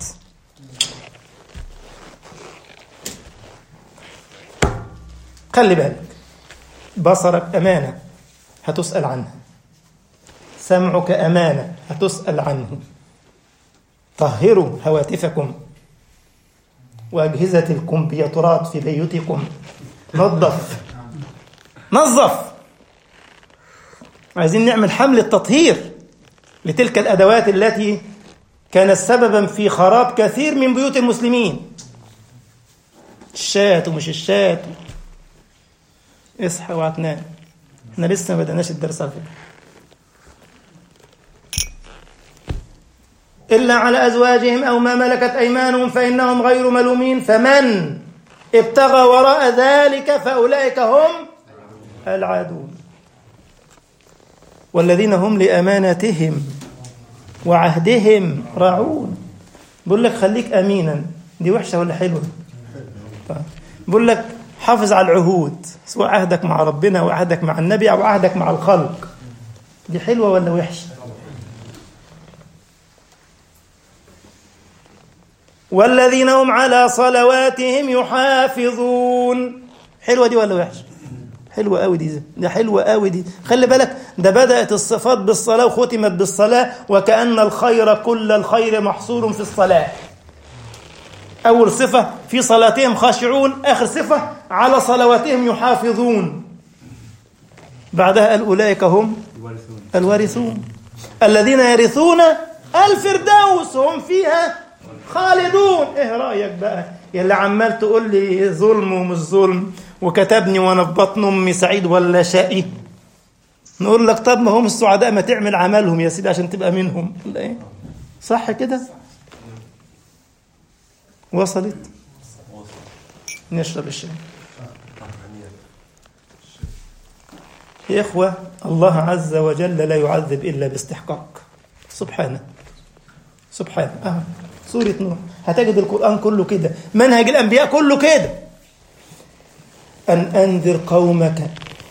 خلي بالك بصرك أمانة هتسأل عنها سمعك أمانة هتسأل عنه طهروا هواتفكم وأجهزة الكمبيوترات في بيوتكم نظف نظف عايزين نعمل حملة تطهير لتلك الأدوات التي كانت سببا في خراب كثير من بيوت المسلمين الشات ومش الشات اصحى اوعى تنام احنا لسه ما بدأناش الدرس على فكرة إلا على أزواجهم أو ما ملكت أيمانهم فإنهم غير ملومين فمن ابتغى وراء ذلك فأولئك هم العادون والذين هم لأمانتهم وعهدهم راعون بقول لك خليك أمينا دي وحشة ولا حلوة بقول لك حافظ على العهود سواء عهدك مع ربنا وعهدك مع النبي أو عهدك مع الخلق دي حلوة ولا وحشة والذين هم على صلواتهم يحافظون حلوة دي ولا وحشة حلوة قوي دي ده حلوة قوي دي خلي بالك ده بدأت الصفات بالصلاة وختمت بالصلاة وكأن الخير كل الخير محصور في الصلاة أول صفة في صلاتهم خاشعون آخر صفة على صلواتهم يحافظون بعدها قال أولئك هم الوارثون الذين يرثون الفردوس هم فيها خالدون ايه رأيك بقى يا اللي عمال تقول لي ظلم ومش ظلم وكتبني وانا في بطن امي سعيد ولا شقي نقول لك طب ما هم السعداء ما تعمل عملهم يا سيدي عشان تبقى منهم ولا ايه صح كده وصلت نشرب الشاي يا إخوة الله عز وجل لا يعذب إلا باستحقاق سبحانه سبحانه آه. سورة نوح هتجد القرآن كله كده منهج الأنبياء كله كده أن أنذر قومك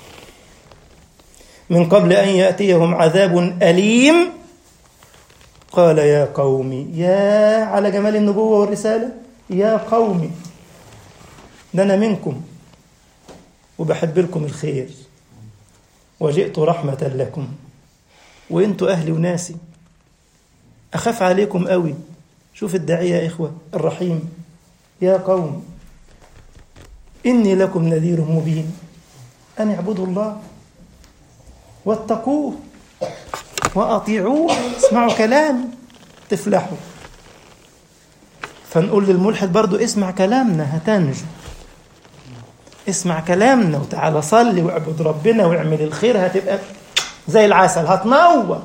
من قبل أن يأتيهم عذاب أليم قال يا قومي يا على جمال النبوة والرسالة يا قومي ده أنا منكم وبحب لكم الخير وجئت رحمة لكم وانتوا أهلي وناسي أخاف عليكم قوي شوف الداعية يا إخوة الرحيم يا قوم إني لكم نذير مبين أن اعبدوا الله واتقوه وأطيعوه اسمعوا كلامي تفلحوا فنقول للملحد برضو اسمع كلامنا هتنجو اسمع كلامنا وتعالى صلي واعبد ربنا واعمل الخير هتبقى زي العسل هتنور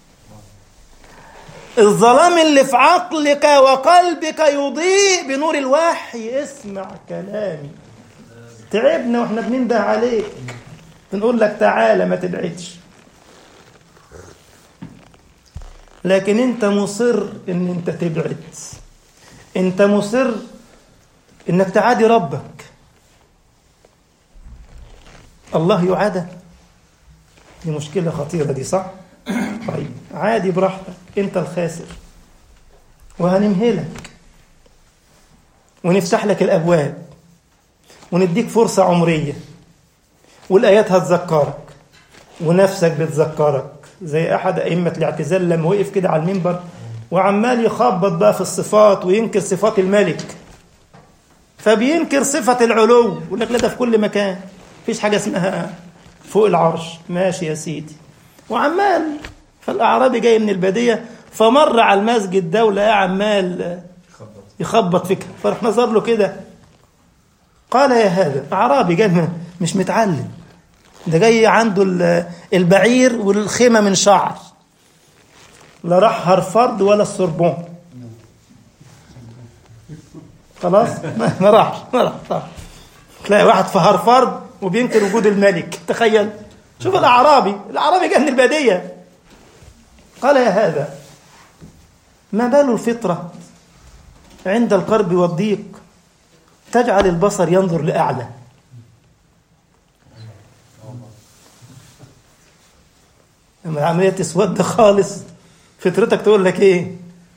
الظلام اللي في عقلك وقلبك يضيء بنور الوحي اسمع كلامي تعبنا واحنا بننده عليك بنقول لك تعالى ما تبعدش لكن انت مصر ان انت تبعد انت مصر انك تعادي ربك الله يعادى دي مشكلة خطيرة دي صح؟ طيب عادي براحتك انت الخاسر وهنمهلك ونفتح لك الابواب ونديك فرصة عمرية والآيات هتذكرك ونفسك بتذكرك زي أحد أئمة الاعتزال لما وقف كده على المنبر وعمال يخبط بقى في الصفات وينكر صفات الملك فبينكر صفة العلو يقول لك لا ده في كل مكان مفيش حاجة اسمها فوق العرش ماشي يا سيدي وعمال فالأعرابي جاي من البادية فمر على المسجد ده ولقاه عمال يخبط فيك فراح نظر له كده قال يا هذا أعرابي جاي مش متعلم ده جاي عنده ال- البعير والخيمة من شعر لا راح هارفارد ولا السوربون خلاص ما ما راحش ما راح راح. تلاقي واحد في هارفارد وبينكر وجود الملك تخيل شوف الأعرابي الأعرابي جاي من البادية قال يا هذا ما بال الفطرة عند القرب والضيق تجعل البصر ينظر لأعلى لما العملية تسود خالص فطرتك تقول لك ايه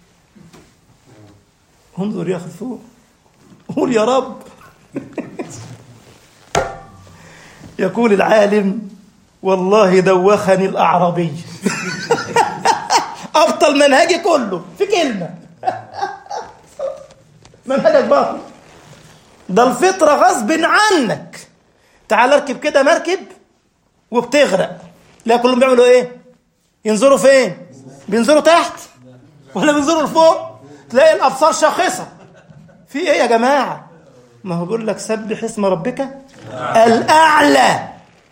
انظر يا اخي فوق قول يا رب يقول العالم والله دوخني الأعرابي أبطل منهجي كله في كلمة منهجك باطل ده الفطرة غصب عنك تعال اركب كده مركب وبتغرق لا كلهم بيعملوا ايه ينظروا فين بينظروا تحت ولا بينظروا لفوق تلاقي الابصار شاخصه في ايه يا جماعه ما هو بيقول لك سبح اسم ربك الاعلى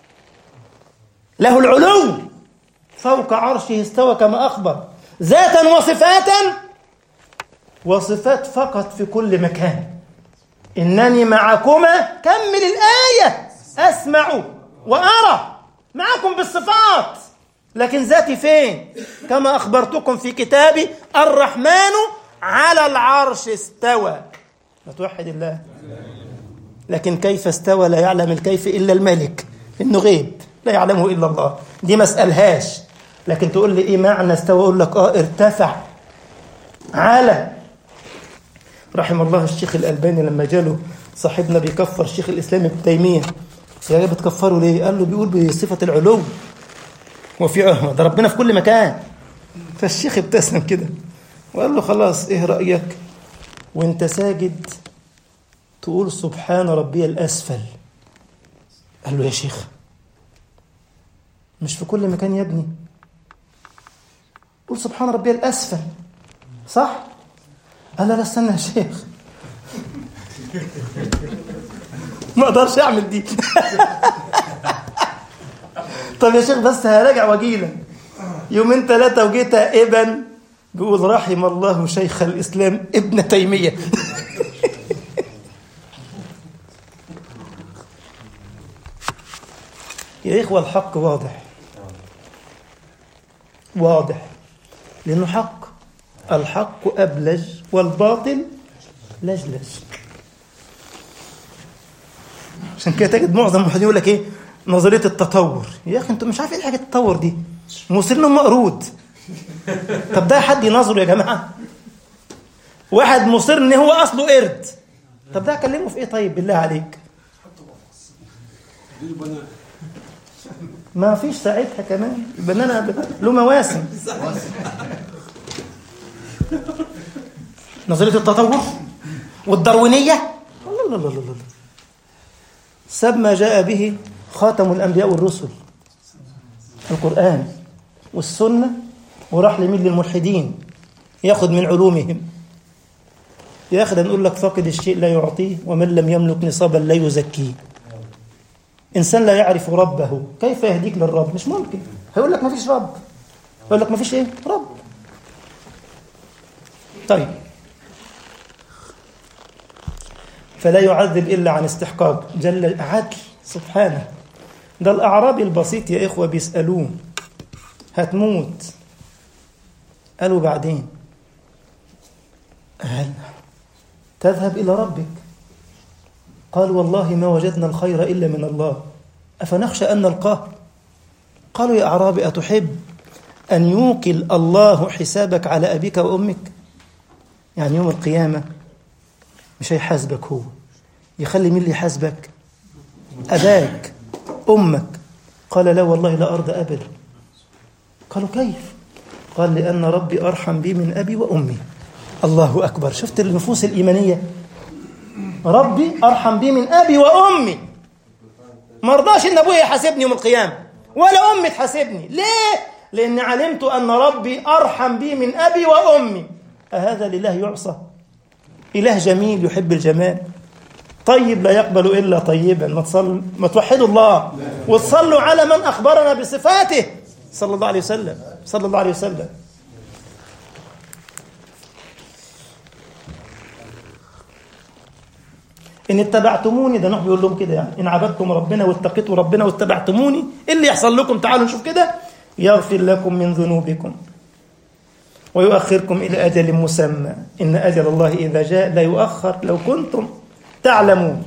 له العلو فوق عرشه استوى كما اخبر ذاتا وصفاتا وصفات فقط في كل مكان انني معكما كمل الايه اسمع وارى معكم بالصفات لكن ذاتي فين كما اخبرتكم في كتابي الرحمن على العرش استوى ما توحد الله لكن كيف استوى لا يعلم الكيف الا الملك انه غيب لا يعلمه الا الله دي ما اسالهاش لكن تقول لي ايه معنى استوى اقول لك اه ارتفع على رحم الله الشيخ الالباني لما جاله صاحبنا بيكفر الشيخ الاسلام ابن تيميه يا بتكفروا ليه؟ قال له بيقول بصفه العلو وفي اه ده ربنا في كل مكان فالشيخ ابتسم كده وقال له خلاص ايه رايك وانت ساجد تقول سبحان ربي الاسفل قال له يا شيخ مش في كل مكان يا ابني قول سبحان ربي الاسفل صح قال لا لا استنى يا شيخ ما اقدرش اعمل دي طب يا شيخ بس هراجع واجيلك يومين ثلاثة وجيت ابن بيقول رحم الله شيخ الإسلام ابن تيمية يا إخوة الحق واضح واضح لأنه حق الحق أبلج والباطل لجلج عشان كده تجد معظم المحدثين يقول لك ايه نظريه التطور يا اخي انتوا مش عارف ايه حاجه التطور دي مصرين مقرود طب ده حد ينظره يا جماعه واحد مصر ان هو اصله قرد طب ده اكلمه في ايه طيب بالله عليك ما فيش ساعتها كمان يبقى انا له مواسم نظريه التطور والدروينيه الله الله الله الله سب ما جاء به خاتم الأنبياء والرسل القرآن والسنة وراح لمين للملحدين ياخد من علومهم يا أخي ده نقول لك فاقد الشيء لا يعطيه ومن لم يملك نصابا لا يزكيه إنسان لا يعرف ربه كيف يهديك للرب مش ممكن هيقول لك ما فيش رب يقول لك ما فيش إيه رب طيب فلا يعذب إلا عن استحقاق جل عدل سبحانه ده الأعرابي البسيط يا إخوة بيسألوه هتموت قالوا بعدين قال تذهب إلى ربك قال والله ما وجدنا الخير إلا من الله أفنخشى أن نلقاه قالوا يا أعرابي أتحب أن يوكل الله حسابك على أبيك وأمك يعني يوم القيامة مش هيحاسبك هو يخلي مين اللي يحاسبك أباك أمك قال لا والله لا أرضى أبدا قالوا كيف قال لأن ربي أرحم بي من أبي وأمي الله أكبر شفت النفوس الإيمانية ربي أرحم بي من أبي وأمي ما رضاش إن أبويا يحاسبني يوم القيامة ولا أمي تحاسبني ليه؟ لأن علمت أن ربي أرحم بي من أبي وأمي أهذا لله يعصى إله جميل يحب الجمال طيب لا يقبل إلا طيبا ما, تصل... ما توحدوا الله وتصلوا على من أخبرنا بصفاته صلى الله عليه وسلم صلى الله عليه وسلم إن اتبعتموني ده نوح بيقول لهم كده يعني إن عبدتم ربنا واتقيتوا ربنا واتبعتموني إيه اللي يحصل لكم تعالوا نشوف كده يغفر لكم من ذنوبكم ويؤخركم إلى أجل مسمى إن أجل الله إذا جاء لا يؤخر لو كنتم تعلمون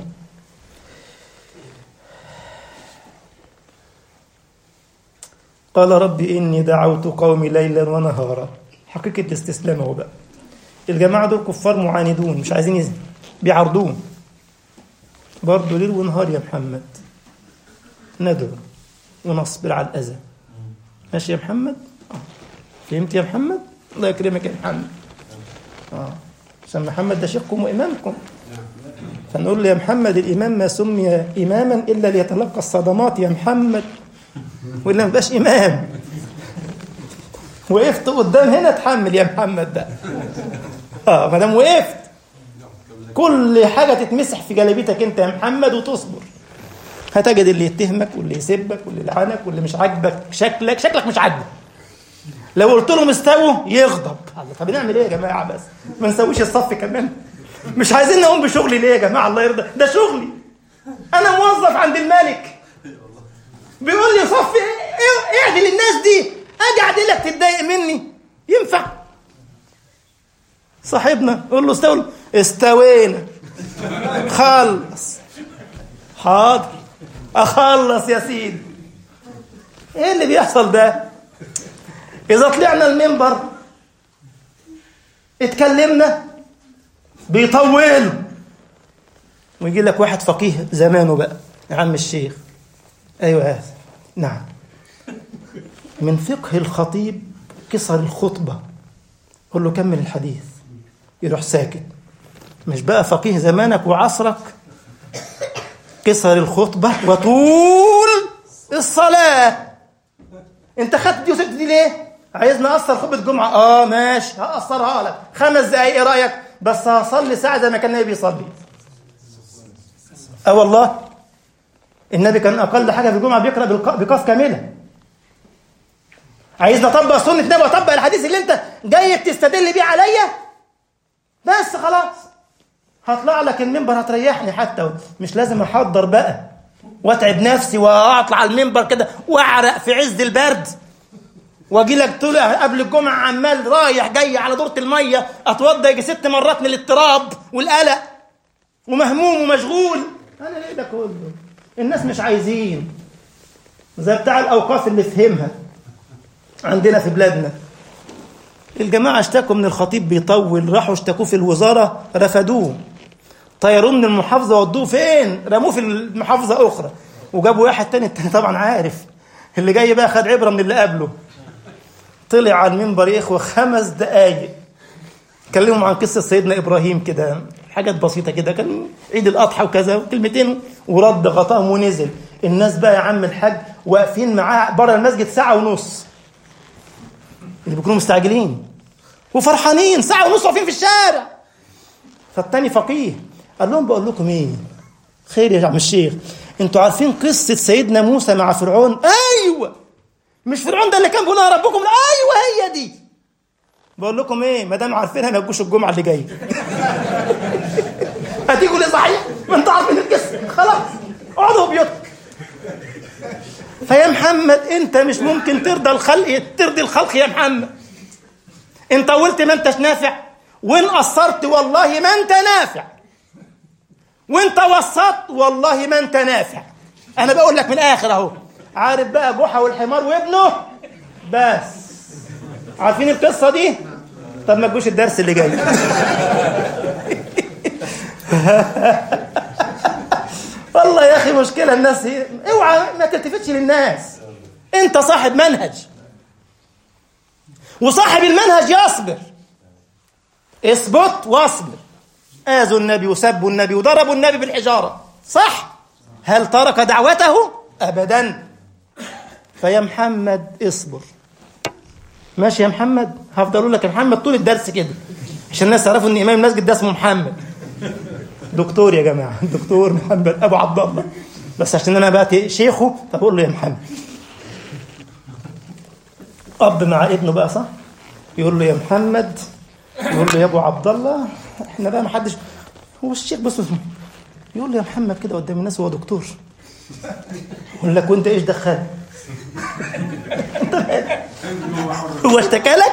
قال رب إني دعوت قومي ليلا ونهارا حقيقة الاستسلام هو بقى الجماعة دول كفار معاندون مش عايزين يزن بيعرضون برضه ليل ونهار يا محمد ندعو ونصبر على الأذى ماشي يا محمد آه. فهمت يا محمد الله يكرمك يا محمد آه. عشان محمد ده شيخكم وإمامكم فنقول له يا محمد الإمام ما سمي إماما إلا ليتلقى الصدمات يا محمد وإلا ما يبقاش إمام وقفت قدام هنا اتحمل يا محمد ده اه ما دام وقفت كل حاجة تتمسح في جلابيتك أنت يا محمد وتصبر هتجد اللي يتهمك واللي يسبك واللي يلعنك واللي مش عاجبك شكلك شكلك مش عاجبه لو قلت لهم استووا يغضب الله طب نعمل ايه يا جماعه بس ما نسويش الصف كمان مش عايزين نقوم بشغلي ليه يا جماعه الله يرضى ده شغلي انا موظف عند الملك بيقول لي صفي ايه اعدل الناس دي اجي اعدلك تتضايق مني ينفع صاحبنا قول له استوى استوينا خلص حاضر اخلص يا سيدي ايه اللي بيحصل ده اذا طلعنا المنبر اتكلمنا بيطولوا ويجي لك واحد فقيه زمانه بقى يا عم الشيخ ايوه هذا نعم من فقه الخطيب قصر الخطبه قول له كمل الحديث يروح ساكت مش بقى فقيه زمانك وعصرك قصر الخطبه وطول الصلاه انت خدت دي وسبت دي ليه عايزني اقصر خطبه جمعه اه ماشي هقصرها لك خمس دقايق ايه رايك بس هصلي ساعه زي ما كان النبي بيصلي اه والله النبي كان اقل حاجه في الجمعه بيقرا بقاف كامله عايزني اطبق سنه النبي واطبق الحديث اللي انت جاي تستدل بيه عليا بس خلاص هطلع لك المنبر هتريحني حتى مش لازم احضر بقى واتعب نفسي واطلع على المنبر كده واعرق في عز البرد واجي لك طلع قبل الجمعه عمال رايح جاي على دوره الميه اتوضى يجي ست مرات من الاضطراب والقلق ومهموم ومشغول انا ليه ده كله الناس مش عايزين زي بتاع الاوقاف اللي فهمها عندنا في بلادنا الجماعه اشتكوا من الخطيب بيطول راحوا اشتكوه في الوزاره رفدوه طيروه من المحافظه ودوه فين رموه في المحافظه اخرى وجابوا واحد تاني التاني طبعا عارف اللي جاي بقى خد عبره من اللي قبله طلع على المنبر يا اخوه خمس دقايق كلمهم عن قصه سيدنا ابراهيم كده حاجات بسيطه كده كان عيد الاضحى وكذا كلمتين ورد غطاهم ونزل الناس بقى يا عم الحاج واقفين معاه بره المسجد ساعه ونص اللي بيكونوا مستعجلين وفرحانين ساعه ونص واقفين في الشارع فالتاني فقيه قال لهم بقول لكم ايه خير يا عم الشيخ انتوا عارفين قصه سيدنا موسى مع فرعون ايوه مش فرعون ده اللي كان بيقول ربكم ايوه هي دي بقول لكم ايه ما دام عارفينها ما تجوش الجمعه اللي جايه هتيجوا لي صحيح ما انتوا عارفين القصه خلاص اقعدوا بيوتكم فيا محمد انت مش ممكن ترضى الخلق ترضي الخلق يا محمد ان طولت ما انتش نافع وان قصرت والله ما انت نافع وانت وسطت والله ما انت نافع انا بقول لك من الاخر اهو عارف بقى جحا والحمار وابنه بس عارفين القصه دي طب ما تجوش الدرس اللي جاي والله يا اخي مشكله الناس هي اوعى ما تلتفتش للناس انت صاحب منهج وصاحب المنهج يصبر اثبت واصبر آذوا النبي وسبوا النبي وضربوا النبي بالحجارة صح هل ترك دعوته أبدا فيا محمد اصبر ماشي يا محمد هفضل اقول لك يا محمد طول الدرس كده عشان الناس يعرفوا ان امام المسجد ده اسمه محمد دكتور يا جماعه دكتور محمد ابو عبد الله بس عشان انا بقى شيخه فبقول له يا محمد اب مع ابنه بقى صح يقول له يا محمد يقول له يا ابو عبد الله احنا بقى ما حدش هو الشيخ بص يقول له يا محمد كده قدام الناس هو دكتور يقول لك وانت ايش دخلك هو اشتكى لك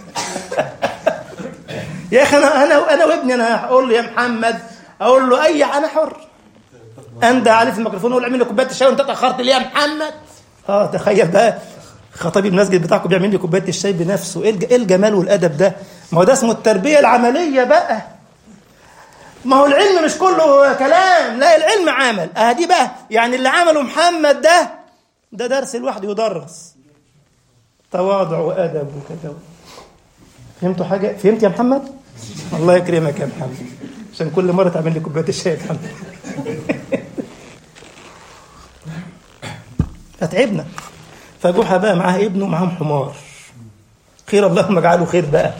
يا اخي انا انا انا وابني انا هقول له يا محمد اقول له اي انا حر اندى عليه في الميكروفون اقول اعمل لي كوبايه الشاي وانت اتاخرت ليه يا محمد اه تخيل بقى خطيب المسجد بتاعكم بيعمل لي كوبايه الشاي بنفسه ايه الج- إيه الجمال والادب ده ما هو ده اسمه التربيه العمليه بقى ما هو العلم مش كله كلام لا العلم عمل اه دي بقى يعني اللي عمله محمد ده ده درس لوحده يدرس تواضع وادب وكذا فهمتوا حاجه فهمت يا محمد الله يكرمك يا محمد عشان كل مره تعمل لي كوبايه الشاي يا محمد فتعبنا فجحا بقى معاه ابنه معاهم حمار خير اللهم اجعله خير بقى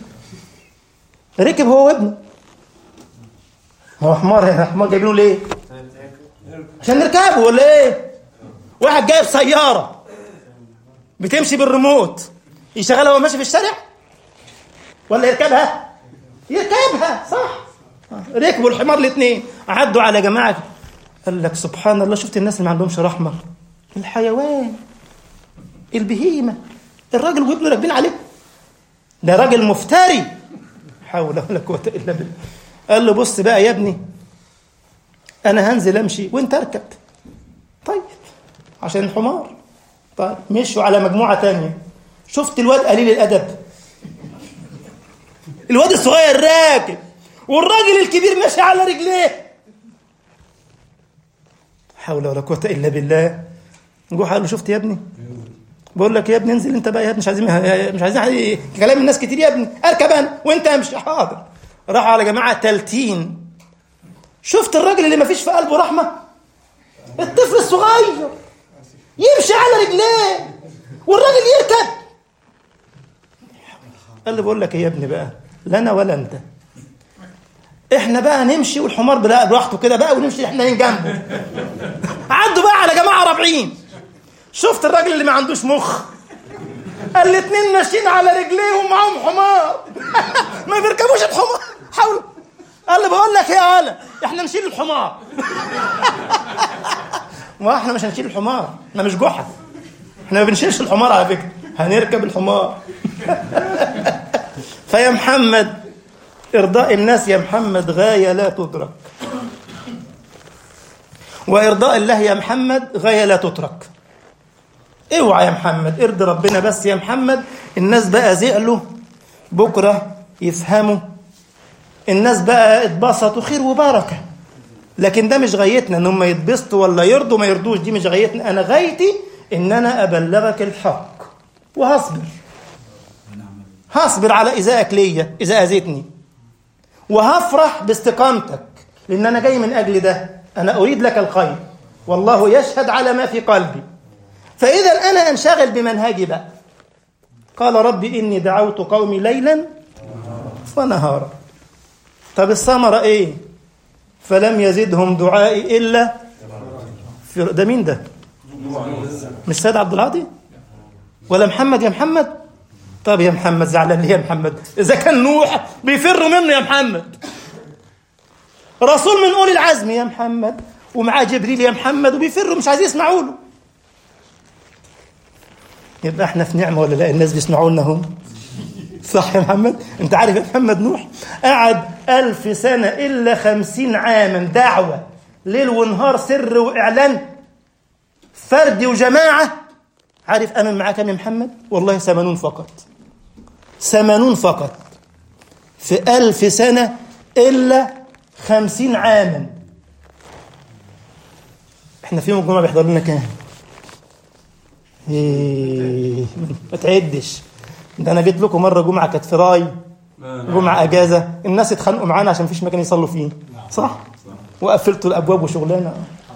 ركب هو وابنه هو حمار هنا حمار جايبينه ليه؟ عشان نركبه ولا ايه؟ واحد جايب سيارة بتمشي بالريموت يشغلها وهو ماشي في الشارع؟ ولا يركبها؟ يركبها صح ركبوا الحمار الاثنين عدوا على جماعة قال لك سبحان الله شفت الناس اللي ما عندهمش رحمة الحيوان البهيمة الراجل وابنه راكبين عليه ده راجل مفتري حول ولا قوة إلا بالله قال له بص بقى يا ابني أنا هنزل أمشي وأنت اركب طيب عشان الحمار طيب مشوا على مجموعة تانية شفت الواد قليل الأدب الواد الصغير راكب والراجل الكبير ماشي على رجليه حول ولا قوة إلا بالله جوح قال له شفت يا ابني بقول لك يا ابني انزل انت بقى يا ابني مش عايزين مش عايزين حد- كلام الناس كتير يا ابني اركب انا وانت امشي حاضر راحوا على جماعه تلتين شفت الراجل اللي ما فيش في قلبه رحمه الطفل الصغير يمشي على رجليه والراجل يركب قال لي بقول لك إيه يا ابني بقى لا انا ولا انت احنا بقى نمشي والحمار بلا براحته كده بقى ونمشي احنا جنبه عدوا بقى على جماعه رابعين شفت الراجل اللي ما عندوش مخ الاتنين ماشيين على رجليهم معاهم حمار ما بيركبوش الحمار حاولوا قال لي بقول لك ايه يا ولا احنا نشيل الحمار ما احنا مش هنشيل الحمار احنا مش جحا احنا ما بنشيلش الحمار على فكره هنركب الحمار فيا محمد ارضاء الناس يا محمد غايه لا تدرك وارضاء الله يا محمد غايه لا تترك اوعى يا محمد ارضي ربنا بس يا محمد الناس بقى زعلوا بكره يفهموا الناس بقى اتبسطوا خير وبركه لكن ده مش غايتنا ان هم يتبسطوا ولا يرضوا ما يرضوش دي مش غايتنا انا غايتي ان انا ابلغك الحق وهصبر هصبر على ايذائك ليا اذا اذيتني وهفرح باستقامتك لان انا جاي من اجل ده انا اريد لك الخير والله يشهد على ما في قلبي فإذا أنا أنشغل بمنهجي بقى قال ربي إني دعوت قومي ليلا ونهارا طب الثمرة إيه فلم يزدهم دعائي إلا في ده مين ده مش سيد عبد العاطي ولا محمد يا محمد طب يا محمد زعلان ليه يا محمد إذا كان نوح بيفروا منه يا محمد رسول من أولي العزم يا محمد ومعاه جبريل يا محمد وبيفروا مش عايزين يسمعوا له يبقى احنا في نعمه ولا لا الناس بيسمعوا لنا هم صح يا محمد انت عارف يا محمد نوح قعد ألف سنة إلا خمسين عاما دعوة ليل ونهار سر وإعلان فردي وجماعة عارف أمن معاه كم يا محمد والله ثمانون فقط ثمانون فقط في ألف سنة إلا خمسين عاما احنا في يوم الجمعة بيحضر لنا كام ايه ما تعدش ده انا جيت لكم مره جمعه كانت في راي جمعه اجازه الناس اتخانقوا معانا عشان مفيش مكان يصلوا فيه صح وقفلتوا الابواب وشغلانه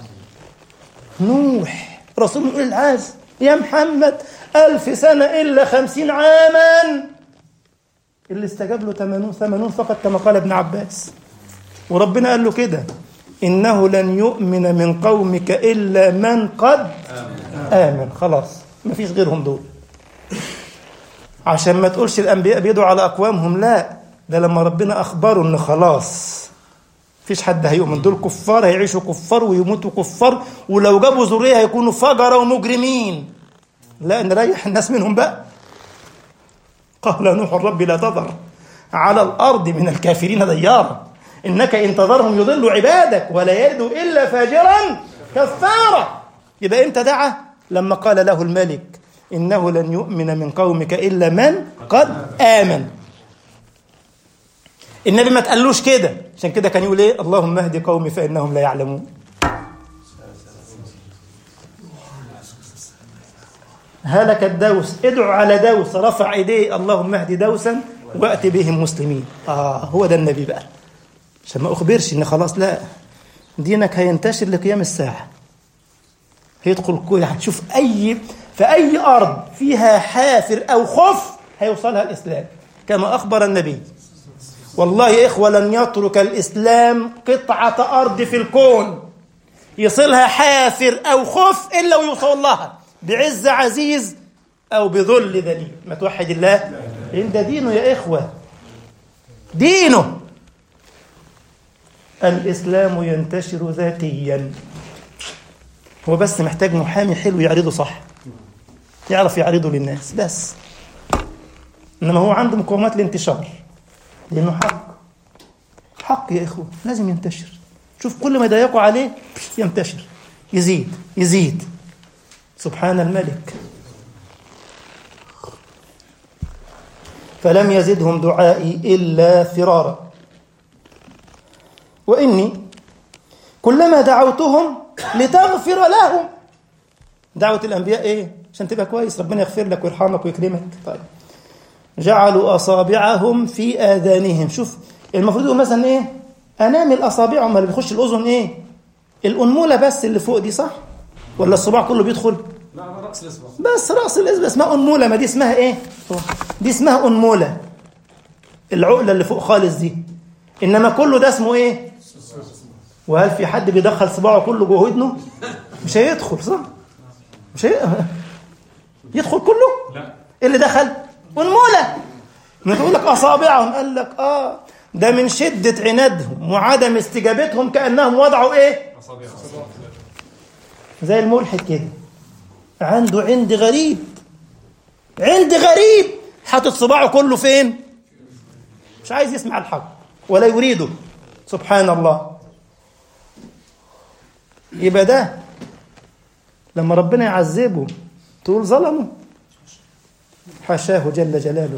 نوح رسول اولي العزم يا محمد ألف سنة إلا خمسين عاما اللي استجاب له ثمانون ثمانون فقط كما قال ابن عباس وربنا قال له كده إنه لن يؤمن من قومك إلا من قد آمن خلاص مفيش غيرهم دول عشان ما تقولش الأنبياء بيدعوا على أقوامهم لا ده لما ربنا أخبروا إن خلاص مفيش حد هيؤمن دول كفار هيعيشوا كفار ويموتوا كفار ولو جابوا ذرية هيكونوا فجرة ومجرمين لا نريح الناس منهم بقى قال نوح رب لا تذر على الأرض من الكافرين ديارا إنك إن تذرهم يضلوا عبادك ولا يلدوا إلا فاجرا كفارا يبقى إمتى دعا لما قال له الملك إنه لن يؤمن من قومك إلا من قد آمن النبي ما تقالوش كده عشان كده كان يقول ايه اللهم اهد قومي فانهم لا يعلمون هلك الدوس ادعو على دوس رفع ايديه اللهم اهد دوسا وات بهم مسلمين اه هو ده النبي بقى عشان ما اخبرش ان خلاص لا دينك هينتشر لقيام الساعه هيدخل كل هتشوف اي في اي ارض فيها حافر او خف هيوصلها الاسلام كما اخبر النبي والله يا إخوة لن يترك الإسلام قطعة أرض في الكون يصلها حافر أو خف إلا ويوصل لها بعز عزيز أو بذل ذليل ما توحد الله لأن ده دينه يا إخوة دينه الإسلام ينتشر ذاتيا هو بس محتاج محامي حلو يعرضه صح يعرف يعرضه للناس بس إنما هو عنده مقومات الانتشار لأنه حق حق يا إخوة لازم ينتشر شوف كل ما يضيقوا عليه ينتشر يزيد يزيد سبحان الملك فلم يزدهم دعائي إلا فرارا وإني كلما دعوتهم لتغفر لهم دعوة الأنبياء إيه؟ عشان تبقى كويس ربنا يغفر لك ويرحمك ويكرمك طيب جعلوا أصابعهم في آذانهم شوف المفروض يقول مثلا إيه أنامل أصابعهم اللي بيخش الأذن إيه الأنمولة بس اللي فوق دي صح ولا الصباع كله بيدخل لا على راس الاصبع بس رأس الإصبع اسمها أنمولة ما دي اسمها إيه دي اسمها أنمولة العقلة اللي فوق خالص دي إنما كله ده اسمه إيه وهل في حد بيدخل صباعه كله جوه ودنه مش هيدخل صح مش هي... يدخل كله لا إيه اللي دخل أنمولة ما تقول لك أصابعهم قال لك آه ده من شدة عنادهم وعدم استجابتهم كأنهم وضعوا إيه اصابع زي الملحد كده عنده عند غريب عند غريب حاطط صباعه كله فين مش عايز يسمع الحق ولا يريده سبحان الله يبقى ده لما ربنا يعذبه تقول ظلمه حاشاه جل جلاله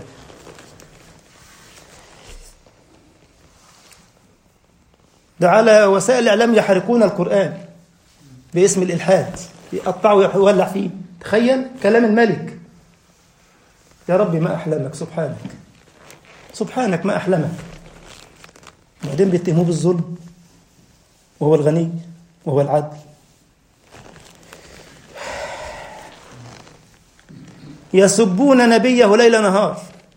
ده على وسائل الإعلام يحرقون القرآن باسم الإلحاد يقطعوا ويولع فيه تخيل كلام الملك يا ربي ما أحلمك سبحانك سبحانك ما أحلمك بعدين بيتهموه بالظلم وهو الغني وهو العدل يسبون نبيه ليل نهار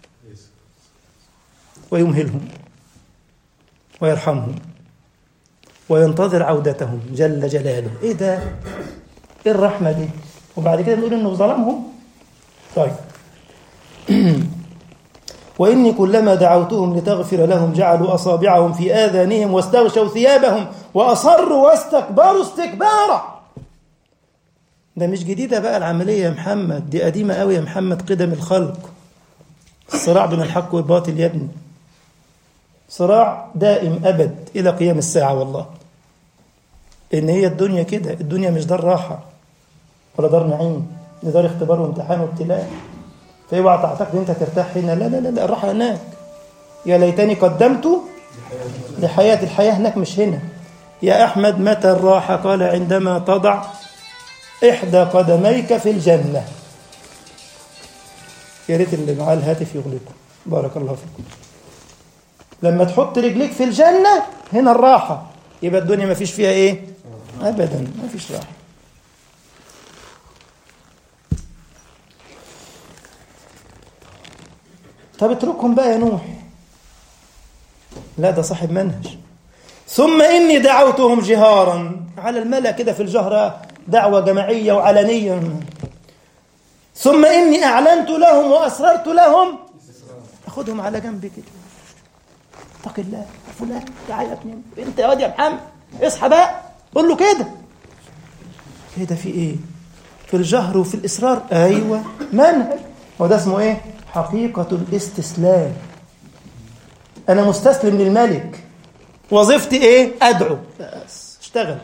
ويمهلهم ويرحمهم وينتظر عودتهم جل جلاله ايه ده ايه الرحمه دي وبعد كده نقول انه ظلمهم طيب واني كلما دعوتهم لتغفر لهم جعلوا اصابعهم في اذانهم واستغشوا ثيابهم واصروا واستكبروا استكبارا ده مش جديده بقى العمليه يا محمد دي قديمه قوي يا محمد قدم الخلق الصراع بين الحق والباطل يا ابني صراع دائم أبد إلى قيام الساعة والله لأن هي الدنيا كده الدنيا مش دار راحة ولا دار نعيم دي دار اختبار وامتحان وابتلاء فاوعى تعتقد انت ترتاح هنا لا لا لا, لا الراحة هناك يا ليتني قدمت لحياة الحياة هناك مش هنا يا أحمد متى الراحة قال عندما تضع إحدى قدميك في الجنة يا ريت اللي معاه الهاتف يغلقه بارك الله فيكم لما تحط رجليك في الجنة هنا الراحة يبقى الدنيا ما فيش فيها ايه ابدا ما فيش راحة طب اتركهم بقى يا نوح لا ده صاحب منهج ثم إني دعوتهم جهارا على الملأ كده في الجهرة دعوة جماعية وعلنية ثم إني أعلنت لهم وأسررت لهم أخذهم على جنب كده اتق الله يا فلان تعالى يا ابني انت يا واد يا محمد اصحى بقى قول له كده كده في ايه في الجهر وفي الإصرار أيوة منهج وده اسمه ايه حقيقة الاستسلام أنا مستسلم للملك وظيفتي ايه ادعو بس اشتغل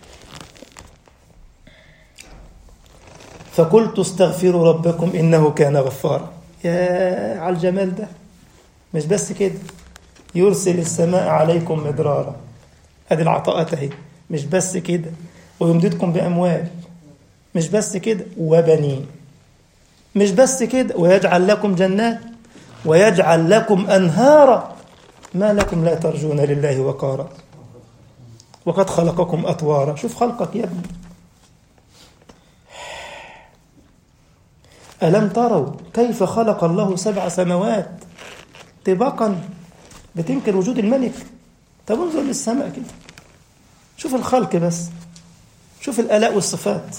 فقلت استغفروا ربكم انه كان غفارا يا على الجمال ده مش بس كده يرسل السماء عليكم مدرارا ادي العطاءات اهي مش بس كده ويمددكم باموال مش بس كده وبنين مش بس كده ويجعل لكم جنات ويجعل لكم انهارا ما لكم لا ترجون لله وقارا وقد خلقكم أطوارا شوف خلقك يا ابني ألم تروا كيف خلق الله سبع سماوات طباقا بتنكر وجود الملك طب انظر للسماء كده شوف الخلق بس شوف الآلاء والصفات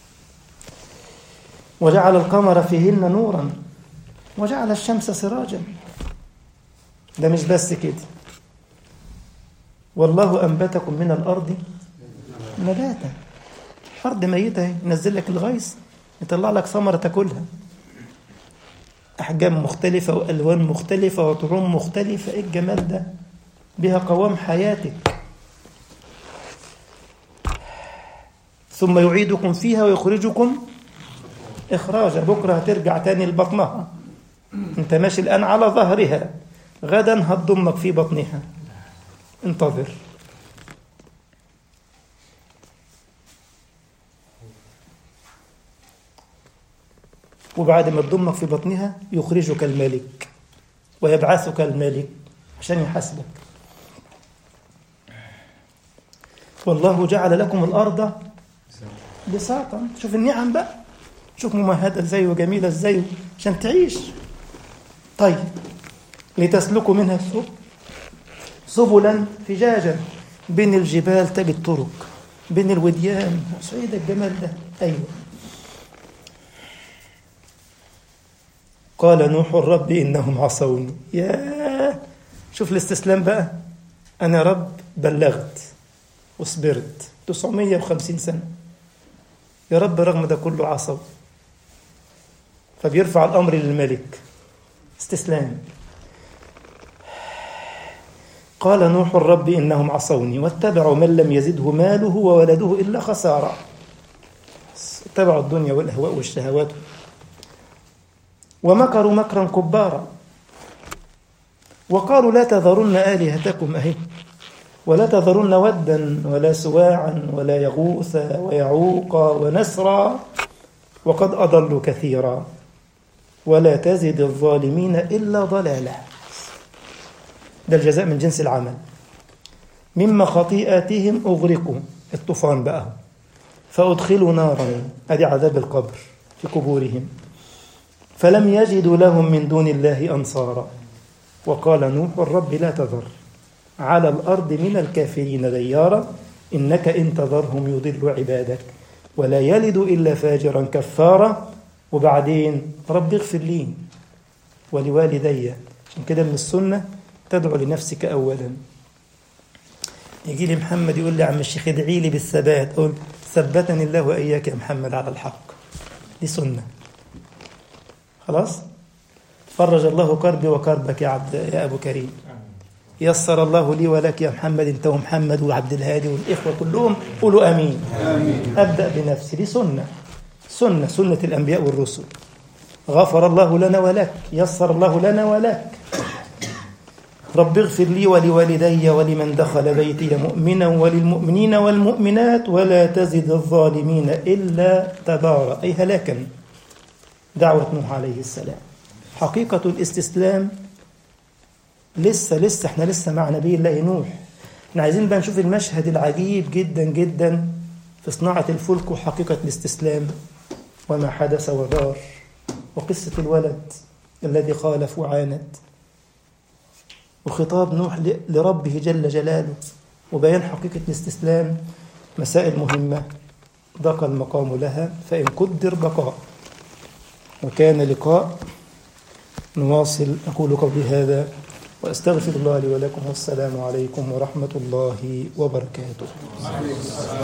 وجعل القمر فيهن نورا وجعل الشمس سراجا ده مش بس كده والله أنبتكم من الأرض نباتا أرض ميتة ينزل لك الغيث يطلع لك ثمرة تاكلها أحجام مختلفة وألوان مختلفة وطعوم مختلفة إيه الجمال ده بها قوام حياتك ثم يعيدكم فيها ويخرجكم إخراجا بكرة هترجع تاني لبطنها أنت ماشي الآن على ظهرها غدا هتضمك في بطنها انتظر وبعد ما تضمك في بطنها يخرجك الملك ويبعثك الملك عشان يحاسبك والله جعل لكم الأرض بساطا شوف النعم بقى شوف ممهدة ازاي وجميلة ازاي عشان تعيش طيب لتسلكوا منها السبل سبلا فجاجا بين الجبال تجد طرق بين الوديان سعيد الجمال ده أيوة قال نوح الرب إنهم عصوني يا شوف الاستسلام بقى أنا رب بلغت وصبرت 950 سنة يا رب رغم ده كله عصوا فبيرفع الأمر للملك استسلام قال نوح الرب إنهم عصوني واتبعوا من لم يزده ماله وولده إلا خسارة اتبعوا الدنيا والأهواء والشهوات ومكروا مكرا كبارا وقالوا لا تذرن آلهتكم أهي ولا تذرن ودا ولا سواعا ولا يغوث ويعوق ونسرا وقد أضلوا كثيرا ولا تزد الظالمين إلا ضلالا ده الجزاء من جنس العمل مما خطيئاتهم أغرقوا الطوفان بقى فأدخلوا نارا أدي عذاب القبر في قبورهم فلم يجدوا لهم من دون الله أنصارا وقال نوح الرب لا تذر على الأرض من الكافرين ديارا إنك إن تذرهم يضل عبادك ولا يلد إلا فاجرا كفارا وبعدين رب اغفر لي ولوالدي عشان كده من السنة تدعو لنفسك أولا يجي لي محمد يقول لي عم الشيخ ادعي لي بالثبات أقول ثبتني الله وإياك يا محمد على الحق دي سنة خلاص فرج الله كربي وكربك يا عبد يا أبو كريم يسر الله لي ولك يا محمد انت ومحمد وعبد الهادي والإخوة كلهم قولوا أمين, آمين. أبدأ بنفسي دي سنة سنة سنة الأنبياء والرسل غفر الله لنا ولك يسر الله لنا ولك رب اغفر لي ولوالدي ولمن دخل بيتي مؤمنا وللمؤمنين والمؤمنات ولا تزد الظالمين إلا تبارا أي هلاكا دعوة نوح عليه السلام حقيقة الاستسلام لسه لسه احنا لسه مع نبي الله نوح احنا عايزين بقى نشوف المشهد العجيب جدا جدا في صناعة الفلك وحقيقة الاستسلام وما حدث ودار وقصة الولد الذي خالف وعاند وخطاب نوح ل- لربه جل جلاله وبيان حقيقة الاستسلام مسائل مهمة ضاق المقام لها فإن قدر بقاء وكان لقاء نواصل أقول قولي هذا وأستغفر الله لي ولكم والسلام عليكم ورحمة الله وبركاته